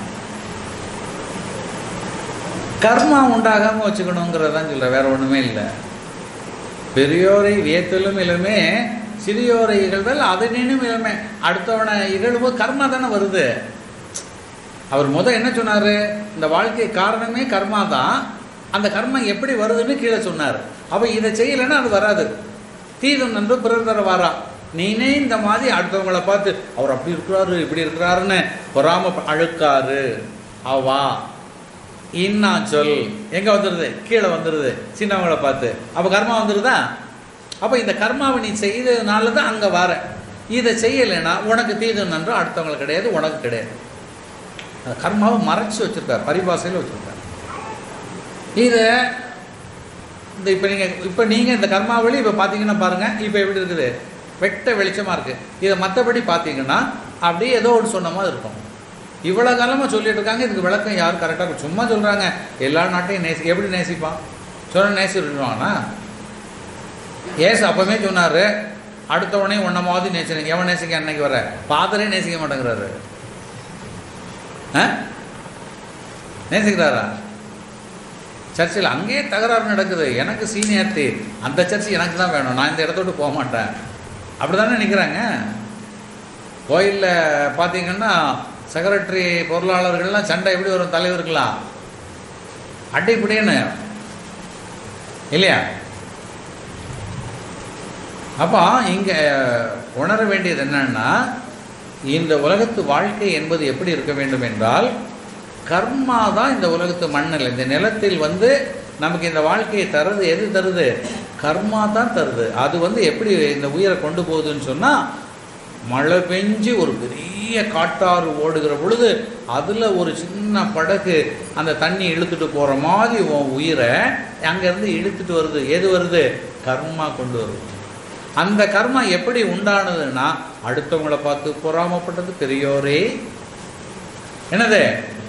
கர்மா உண்டாகாமல் வச்சுக்கணுங்கிறதான் சொல்கிறேன் வேற ஒன்றுமே இல்லை பெரியோரை வியத்தலும் இளமே சிறியோரை இகழ்தல் அதனினும் இளமே அடுத்தவனை இகழ்வு கர்மா தானே வருது அவர் முத என்ன சொன்னார் இந்த வாழ்க்கை காரணமே கர்மா தான் அந்த கர்மா எப்படி வருதுன்னு கீழே சொன்னார் அப்போ இதை செய்யலைன்னா அது வராது தீதும் நன்று பிறர் தர வாரா நீனே இந்த மாதிரி அடுத்தவங்கள பார்த்து அவர் அப்படி இருக்கிறாரு இப்படி இருக்கிறாருன்னு பொறாம அழுக்காரு அவா இன்னா சொல் எங்க வந்துடுது கீழே வந்துடுது சின்னவங்களை பார்த்து அப்போ கர்மா வந்துடுதா அப்போ இந்த கர்மாவை நீ செய்ததுனால தான் அங்கே வர இதை செய்யலைன்னா உனக்கு தீது நன்று அடுத்தவங்களுக்கு கிடையாது உனக்கு கிடையாது அந்த கர்மாவை மறைச்சு வச்சிருக்கார் பரிபாசையில் வச்சிருக்கார் இதை இந்த இப்போ நீங்கள் இப்போ நீங்கள் இந்த கர்மாவளி இப்போ பார்த்தீங்கன்னா பாருங்கள் இப்போ எப்படி இருக்குது வெட்ட வெளிச்சமாக இருக்குது இதை மற்றபடி பார்த்தீங்கன்னா அப்படியே ஏதோ ஒன்று சொன்ன மாதிரி இருக்கும் இவ்வளோ காலமாக சொல்லிட்டு இருக்காங்க இதுக்கு விளக்கம் யாரும் கரெக்டாக சும்மா சொல்கிறாங்க எல்லா நாட்டையும் நேசி எப்படி நேசிப்பான் சொன்ன நேசிடுவானா ஏசு அப்போவே சொன்னார் அடுத்தவனே உன்ன மாதிரி நேசிக்க எவன் நேசிக்க அன்னைக்கு வர பாதரே நேசிக்க மாட்டேங்கிறாரு ஆ நேசிக்கிறாரா சர்ச்சில் அங்கேயே தகராறு நடக்குது எனக்கு சீனியாரிட்டி அந்த சர்ச் எனக்கு தான் வேணும் நான் இந்த இடத்த விட்டு போக மாட்டேன் அப்படி தானே நிற்கிறாங்க கோயிலில் பார்த்தீங்கன்னா செக்ரட்டரி பொருளாளர்கள்லாம் சண்டை எப்படி வரும் தலைவருக்கலாம் அடிப்படின்னு இல்லையா அப்போ இங்கே உணர வேண்டியது என்னன்னா இந்த உலகத்து வாழ்க்கை என்பது எப்படி இருக்க வேண்டும் என்றால் கர்மா தான் இந்த உலகத்து மண்ணில் இந்த நிலத்தில் வந்து நமக்கு இந்த வாழ்க்கையை தருது எது தருது கர்மா தான் தருது அது வந்து எப்படி இந்த உயிரை கொண்டு போகுதுன்னு சொன்னால் மழை பெஞ்சு ஒரு பெரிய காட்டாறு ஓடுகிற பொழுது அதில் ஒரு சின்ன படகு அந்த தண்ணி இழுத்துட்டு போகிற மாதிரி உன் உயிரை அங்கேருந்து இழுத்துட்டு வருது எது வருது கர்மா கொண்டு வருது அந்த கர்மா எப்படி உண்டானதுன்னா அடுத்தவங்களை பார்த்து பொறாமப்பட்டது பெரியோரே என்னது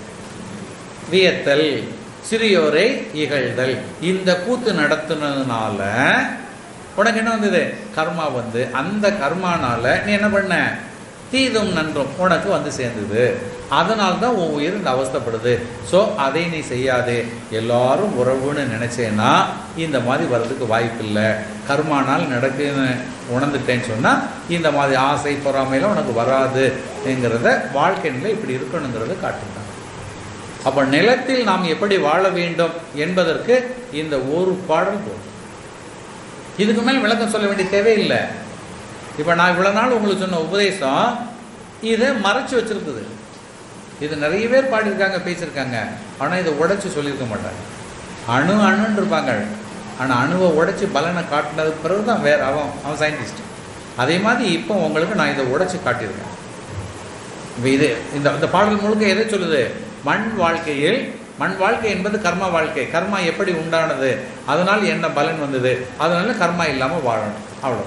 வியத்தல் சிறியோரை இகழ்தல் இந்த கூத்து நடத்துனதுனால உனக்கு என்ன வந்தது கர்மா வந்து அந்த கர்மானால நீ என்ன பண்ண தீதும் நன்றும் உனக்கு வந்து சேர்ந்தது அதனால தான் உன் உயிர் இந்த அவஸ்தைப்படுது ஸோ அதை நீ செய்யாதே எல்லாரும் உறவுன்னு நினைச்சேன்னா இந்த மாதிரி வர்றதுக்கு வாய்ப்பு இல்லை கர்மானால் நடக்குன்னு உணர்ந்துட்டேன்னு சொன்னால் இந்த மாதிரி ஆசை பொறாமையெல்லாம் உனக்கு வராதுங்கிறத வாழ்க்கை நிலை இப்படி இருக்கணுங்கிறத காட்டுறாங்க அப்போ நிலத்தில் நாம் எப்படி வாழ வேண்டும் என்பதற்கு இந்த ஒரு பாடல் போதும் இதுக்கு மேல் விளக்கம் சொல்ல வேண்டிய தேவையில்லை இப்போ நான் இவ்வளோ நாள் உங்களுக்கு சொன்ன உபதேசம் இதை மறைச்சு வச்சிருக்குது இது நிறைய பேர் பாடியிருக்காங்க பேசியிருக்காங்க ஆனால் இதை உடைச்சு சொல்லியிருக்க மாட்டாங்க அணு அணுன்னு இருப்பாங்க ஆனால் அணுவை உடைச்சு பலனை காட்டினது பிறகு தான் வேற அவன் அவன் சயின்டிஸ்ட் அதே மாதிரி இப்போ உங்களுக்கு நான் இதை உடைச்சு காட்டியிருக்கேன் இப்போ இது இந்த இந்த பாடல் முழுக்க எதை சொல்லுது மண் வாழ்க்கையில் மண் வாழ்க்கை என்பது கர்ம வாழ்க்கை கர்மா எப்படி உண்டானது அதனால் என்ன பலன் வந்தது அதனால கர்மா இல்லாமல் வாழணும் அவ்வளோ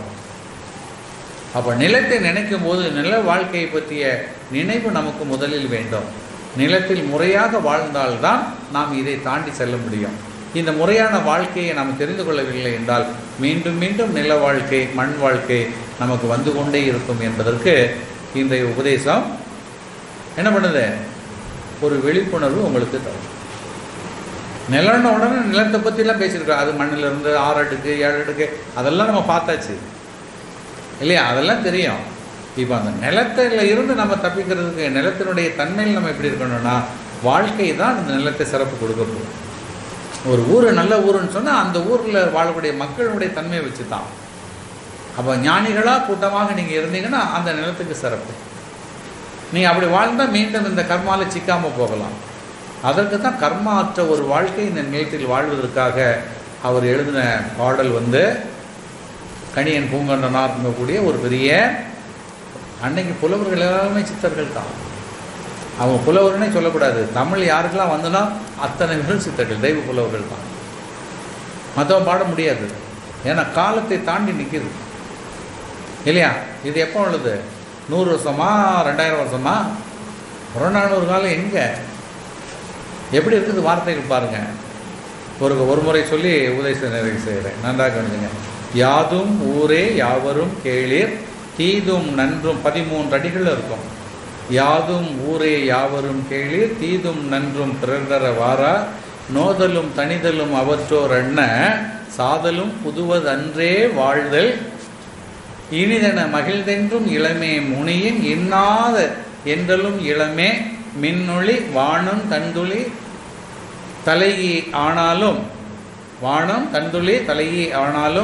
அப்போ நிலத்தை நினைக்கும் போது நில வாழ்க்கையை பற்றிய நினைவு நமக்கு முதலில் வேண்டும் நிலத்தில் முறையாக வாழ்ந்தால்தான் நாம் இதை தாண்டி செல்ல முடியும் இந்த முறையான வாழ்க்கையை நாம் தெரிந்து கொள்ளவில்லை என்றால் மீண்டும் மீண்டும் நில வாழ்க்கை மண் வாழ்க்கை நமக்கு வந்து கொண்டே இருக்கும் என்பதற்கு இன்றைய உபதேசம் என்ன பண்ணுது ஒரு விழிப்புணர்வு உங்களுக்கு தரும் நிலம்ன உடனே நிலத்தை பற்றிலாம் பேசியிருக்கோம் அது மண்ணில் இருந்து ஆறு அடுக்கு ஏழு அடுக்கு அதெல்லாம் நம்ம பார்த்தாச்சு இல்லையா அதெல்லாம் தெரியும் இப்போ அந்த நிலத்தில் இருந்து நம்ம தப்பிக்கிறதுக்கு நிலத்தினுடைய தன்மையில் நம்ம எப்படி இருக்கணும்னா வாழ்க்கை தான் அந்த நிலத்தை சிறப்பு கொடுக்க போகும் ஒரு ஊர் நல்ல ஊருன்னு சொன்னால் அந்த ஊரில் வாழக்கூடிய மக்களுடைய தன்மையை வச்சு தான் அப்போ ஞானிகளாக கூட்டமாக நீங்கள் இருந்தீங்கன்னா அந்த நிலத்துக்கு சிறப்பு நீங்கள் அப்படி வாழ்ந்தால் மீண்டும் இந்த கர்மால சிக்காமல் போகலாம் அதற்கு தான் கர்மா அற்ற ஒரு வாழ்க்கை இந்த நிலத்தில் வாழ்வதற்காக அவர் எழுதின பாடல் வந்து கணியன் பூங்கண்டனார் இருக்கக்கூடிய ஒரு பெரிய அன்னைக்கு புலவர்கள் எல்லாருமே சித்தர்கள் தான் அவங்க புலவர்னே சொல்லக்கூடாது தமிழ் யாருக்கெல்லாம் வந்தனா அத்தனை பேரும் சித்தர்கள் தெய்வ புலவர்கள் தான் மற்றவன் பாட முடியாது ஏன்னா காலத்தை தாண்டி நிற்கிது இல்லையா இது எப்போ உள்ளது நூறு வருஷமா ரெண்டாயிரம் வருஷமா புறநானூறு காலம் எங்கே எப்படி இருக்குது வார்த்தைகள் பாருங்கள் ஒரு ஒரு முறை சொல்லி உபதேச நிறைவு செய்கிறேன் நன்றாக கவனிச்சுங்க யாதும் ஊரே யாவரும் கேளீர் தீதும் நன்றும் பதிமூன்று அடிகள் இருக்கும் யாதும் ஊரே யாவரும் கேளீர் தீதும் நன்றும் பிறர்தர வாரா நோதலும் தனிதலும் அவற்றோர் அண்ண சாதலும் புதுவதன்றே வாழ்தல் இனிதென மகிழ்தென்றும் இளமே முனியின் இன்னாத என்றலும் இளமே மின்னொளி வானம் தந்துளி தலையி ஆனாலும் வானம் தந்துளி தலையி ஆனாலும்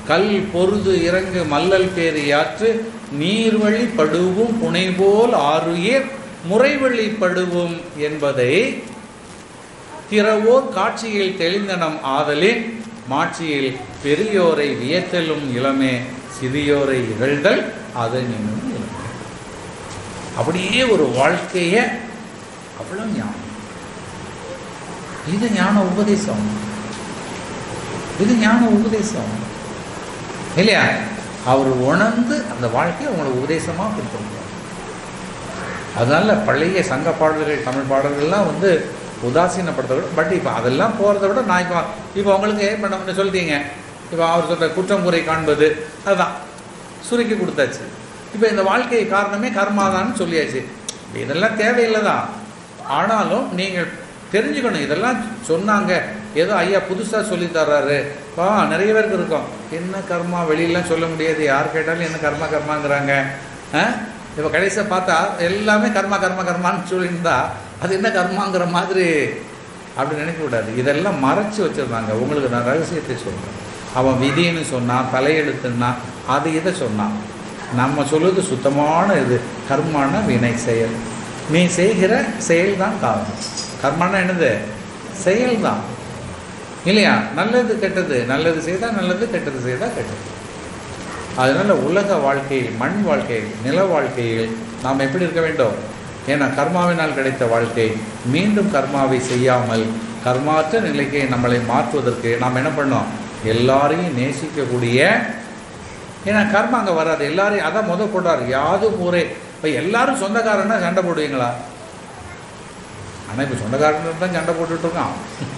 கல் பொருது இறங்கு மல்லல் பேறு யாற்று நீர்வழி படுவும் புனைபோல் ஆறுயிர் முறைவழி படுவும் என்பதை திறவோர் காட்சியில் தெளிந்தனம் ஆதலின் மாட்சியில் பெரியோரை வியத்தலும் இளமே சிறியோரை இகழ்தல் அதனினும் இளமே அப்படியே ஒரு வாழ்க்கைய அவ்வளவு ஞானம் இது ஞான உபதேசம் இது ஞான உபதேசம் இல்லையா அவர் உணர்ந்து அந்த வாழ்க்கையை உங்களுக்கு உபதேசமாக கொடுத்துருக்கார் அதனால பழைய சங்க பாடல்கள் தமிழ் பாடல்கள்லாம் வந்து உதாசீனப்படுத்த விட பட் இப்போ அதெல்லாம் போகிறத விட நான் இப்போ இப்போ உங்களுக்கு இப்போ நம்ம சொல்லிட்டீங்க இப்போ அவர் சொல்கிற குற்றம் குறை காண்பது அதுதான் சுருக்கி கொடுத்தாச்சு இப்போ இந்த வாழ்க்கை காரணமே கர்மாதான்னு சொல்லியாச்சு இப்ப இதெல்லாம் தேவையில்லை தான் ஆனாலும் நீங்கள் தெரிஞ்சுக்கணும் இதெல்லாம் சொன்னாங்க ஏதோ ஐயா புதுசாக சொல்லி தர்றாரு பா நிறைய பேருக்கு இருக்கும் என்ன கர்மா வெளியெல்லாம் சொல்ல முடியாது யார் கேட்டாலும் என்ன கர்மா கர்மாங்கிறாங்க ஆ இப்போ கடைசியாக பார்த்தா எல்லாமே கர்மா கர்மா கர்மான்னு சொல்லியிருந்தா அது என்ன கர்மாங்கிற மாதிரி அப்படி நினைக்கக்கூடாது இதெல்லாம் மறைச்சு வச்சுருந்தாங்க உங்களுக்கு நான் ரகசியத்தை சொல்கிறேன் அவன் விதின்னு சொன்னான் தலையெழுத்துன்னா அது இதை சொன்னான் நம்ம சொல்லுவது சுத்தமான இது கர்மான வினை செயல் நீ செய்கிற செயல் தான் காரணம் கர்மானா என்னது செயல் தான் இல்லையா நல்லது கெட்டது நல்லது செய்தால் நல்லது கெட்டது செய்தால் கெட்டது அதனால உலக வாழ்க்கையில் மண் வாழ்க்கையில் நில வாழ்க்கையில் நாம் எப்படி இருக்க வேண்டும் ஏன்னா கர்மாவினால் கிடைத்த வாழ்க்கை மீண்டும் கர்மாவை செய்யாமல் கர்மாற்ற நிலைக்கு நம்மளை மாற்றுவதற்கு நாம் என்ன பண்ணோம் எல்லாரையும் நேசிக்கக்கூடிய ஏன்னா கர்மா அங்கே வராது எல்லாரையும் அதான் முத போட்டார் யாதும் ஊரே இப்போ எல்லாரும் சொந்தக்காரன்னா சண்டை போடுவீங்களா ஆனால் இப்போ சொந்தக்காரன் தான் சண்டை போட்டுட்டு இருக்கான்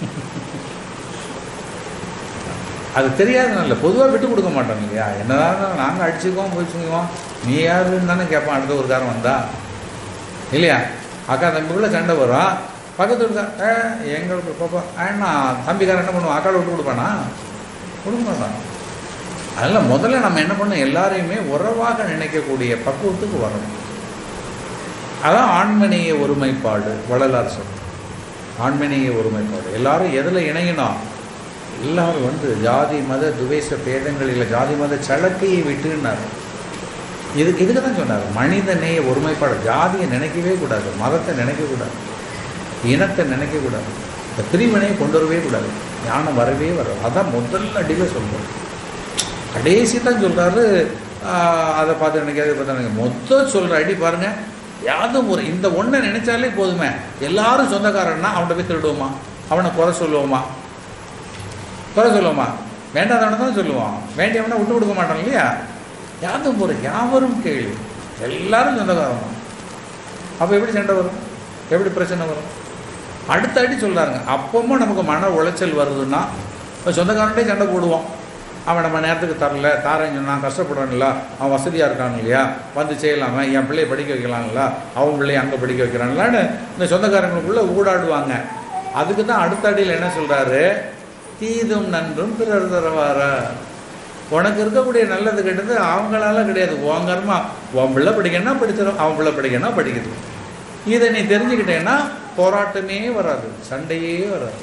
அது தெரியாதுனால பொதுவாக விட்டு கொடுக்க மாட்டோம் இல்லையா என்னதான் நாங்கள் அடிச்சுக்குவோம் போயிச்சுக்குவோம் நீ யாருன்னு தானே கேட்பான் அடுத்த ஒரு காரம் வந்தா இல்லையா அக்கா தம்பிக்குள்ளே சண்டை வரும் பக்கத்து இருக்கா ஏ எங்களுக்கு பாப்பா ஏன்னா தம்பிக்காரன் என்ன பண்ணுவான் அக்காவை விட்டு கொடுப்பானா கொடுக்க மாட்டான் அதனால் முதல்ல நம்ம என்ன பண்ணோம் எல்லாரையுமே உறவாக நினைக்கக்கூடிய பக்குவத்துக்கு வரணும் அதான் ஆண்மனைய ஒருமைப்பாடு வள்ளலார் சொல்லும் ஆண்மனைய ஒருமைப்பாடு எல்லாரும் எதில் இணையணும் எல்லாரும் வந்து ஜாதி மத துவேஷ பேதங்களில் ஜாதி மத சலக்கையை விட்டுன்னார் இதுக்கு இதுக்கு தான் சொன்னார் மனித நேய ஒருமைப்பாடு ஜாதியை நினைக்கவே கூடாது மதத்தை நினைக்கக்கூடாது இனத்தை நினைக்கக்கூடாது இந்த பிரிவினையை கொண்டு வரவே கூடாது ஞானம் வரவே வராது அதான் முதல் அடியில் சொல்கிறோம் கடைசி தான் சொல்கிறாரு அதை பார்த்து நினைக்காது பார்த்து நினைக்க மொத்தம் சொல்கிற அடி பாருங்கள் யாதும் ஒரு இந்த ஒன்றை நினைச்சாலே போதுமே எல்லாரும் சொந்தக்காரன்னா அவனை போய் திருடுவோமா அவனை குறை சொல்லுவோமா குறை சொல்லுவோமா வேண்டாதவனை தான் சொல்லுவான் வேண்டியவனை விட்டு கொடுக்க மாட்டான் இல்லையா யாதும் ஒரு யாவரும் கேள்வி எல்லாரும் சொந்தக்காரமா அப்போ எப்படி சண்டை வரும் எப்படி பிரச்சனை வரும் அடுத்த அடி சொல்கிறாங்க அப்பவும் நமக்கு மன உளைச்சல் வருதுன்னா இப்போ சொந்தக்காரன்ட்டே சண்டை போடுவோம் அவன் நம்ம நேரத்துக்கு தரல தாரேன்னு சொன்னான் கஷ்டப்படுறான்ல அவன் வசதியாக இருக்கான் இல்லையா வந்து செய்யலாமா என் பிள்ளைய படிக்க வைக்கலாங்களா அவன் பிள்ளைய அங்கே படிக்க வைக்கிறாங்களான்னு இந்த சொந்தக்காரங்களுக்குள்ளே ஊடாடுவாங்க அதுக்கு தான் அடுத்த அடியில் என்ன சொல்கிறாரு தீதும் நன்றும் பிறர் தரவார உனக்கு இருக்கக்கூடிய நல்லது கெட்டது அவங்களால கிடையாது உன் கர்மா உன் பிள்ளை படிக்கணும்னா படிச்சிடும் அவன் பிள்ளை படிக்கணும்னா படிக்குது இதை நீ தெரிஞ்சுக்கிட்டேன்னா போராட்டமே வராது சண்டையே வராது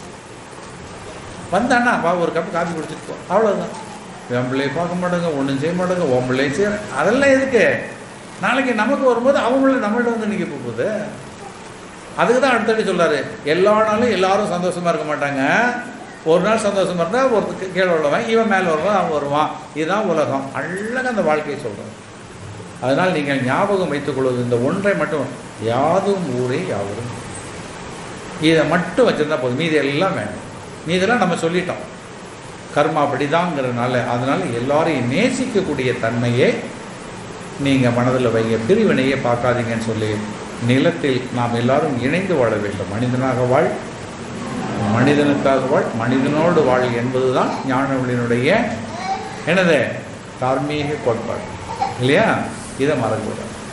வந்தானா வா ஒரு கப் காஃபி குடிச்சிட்டு போ அவ்வளோதான் என் பிள்ளையை பார்க்க மாட்டாங்க ஒன்றும் செய்ய மாட்டாங்க உன் பிள்ளையும் செய்ய அதெல்லாம் எதுக்கு நாளைக்கு நமக்கு வரும்போது அவங்கள நம்மள்ட்ட வந்து நிற்க போகுது அதுக்கு தான் அடுத்தடி சொல்கிறாரு எல்லா நாளும் எல்லாரும் சந்தோஷமாக இருக்க மாட்டாங்க ஒரு நாள் சந்தோஷமாக இருந்தால் ஒருத்தருக்கு கீழே உள்ளவன் இவன் மேலே வருவான் அவன் வருவான் இதுதான் உலகம் அழகாக அந்த வாழ்க்கையை சொல்கிறார் அதனால் நீங்கள் ஞாபகம் வைத்துக் கொள்வது இந்த ஒன்றை மட்டும் யாதும் ஊரே யாவரும் இதை மட்டும் வச்சுருந்தா போதும் மீதி எல்லாம் வேணும் மீதெல்லாம் நம்ம சொல்லிட்டோம் கர்மா அப்படிதாங்கிறதுனால அதனால் எல்லாரையும் நேசிக்கக்கூடிய தன்மையை நீங்கள் மனதில் வைங்க பிரிவினையே பார்க்காதீங்கன்னு சொல்லி நிலத்தில் நாம் எல்லாரும் இணைந்து வாழ வேண்டும் மனிதனாக வாழ் மனிதனுக்காக வாழ் மனிதனோடு வாழ் என்பதுதான் ஞானவழியினுடைய என்னது தார்மீக கோட்பாடு இல்லையா இதை மறக்கக்கூடாது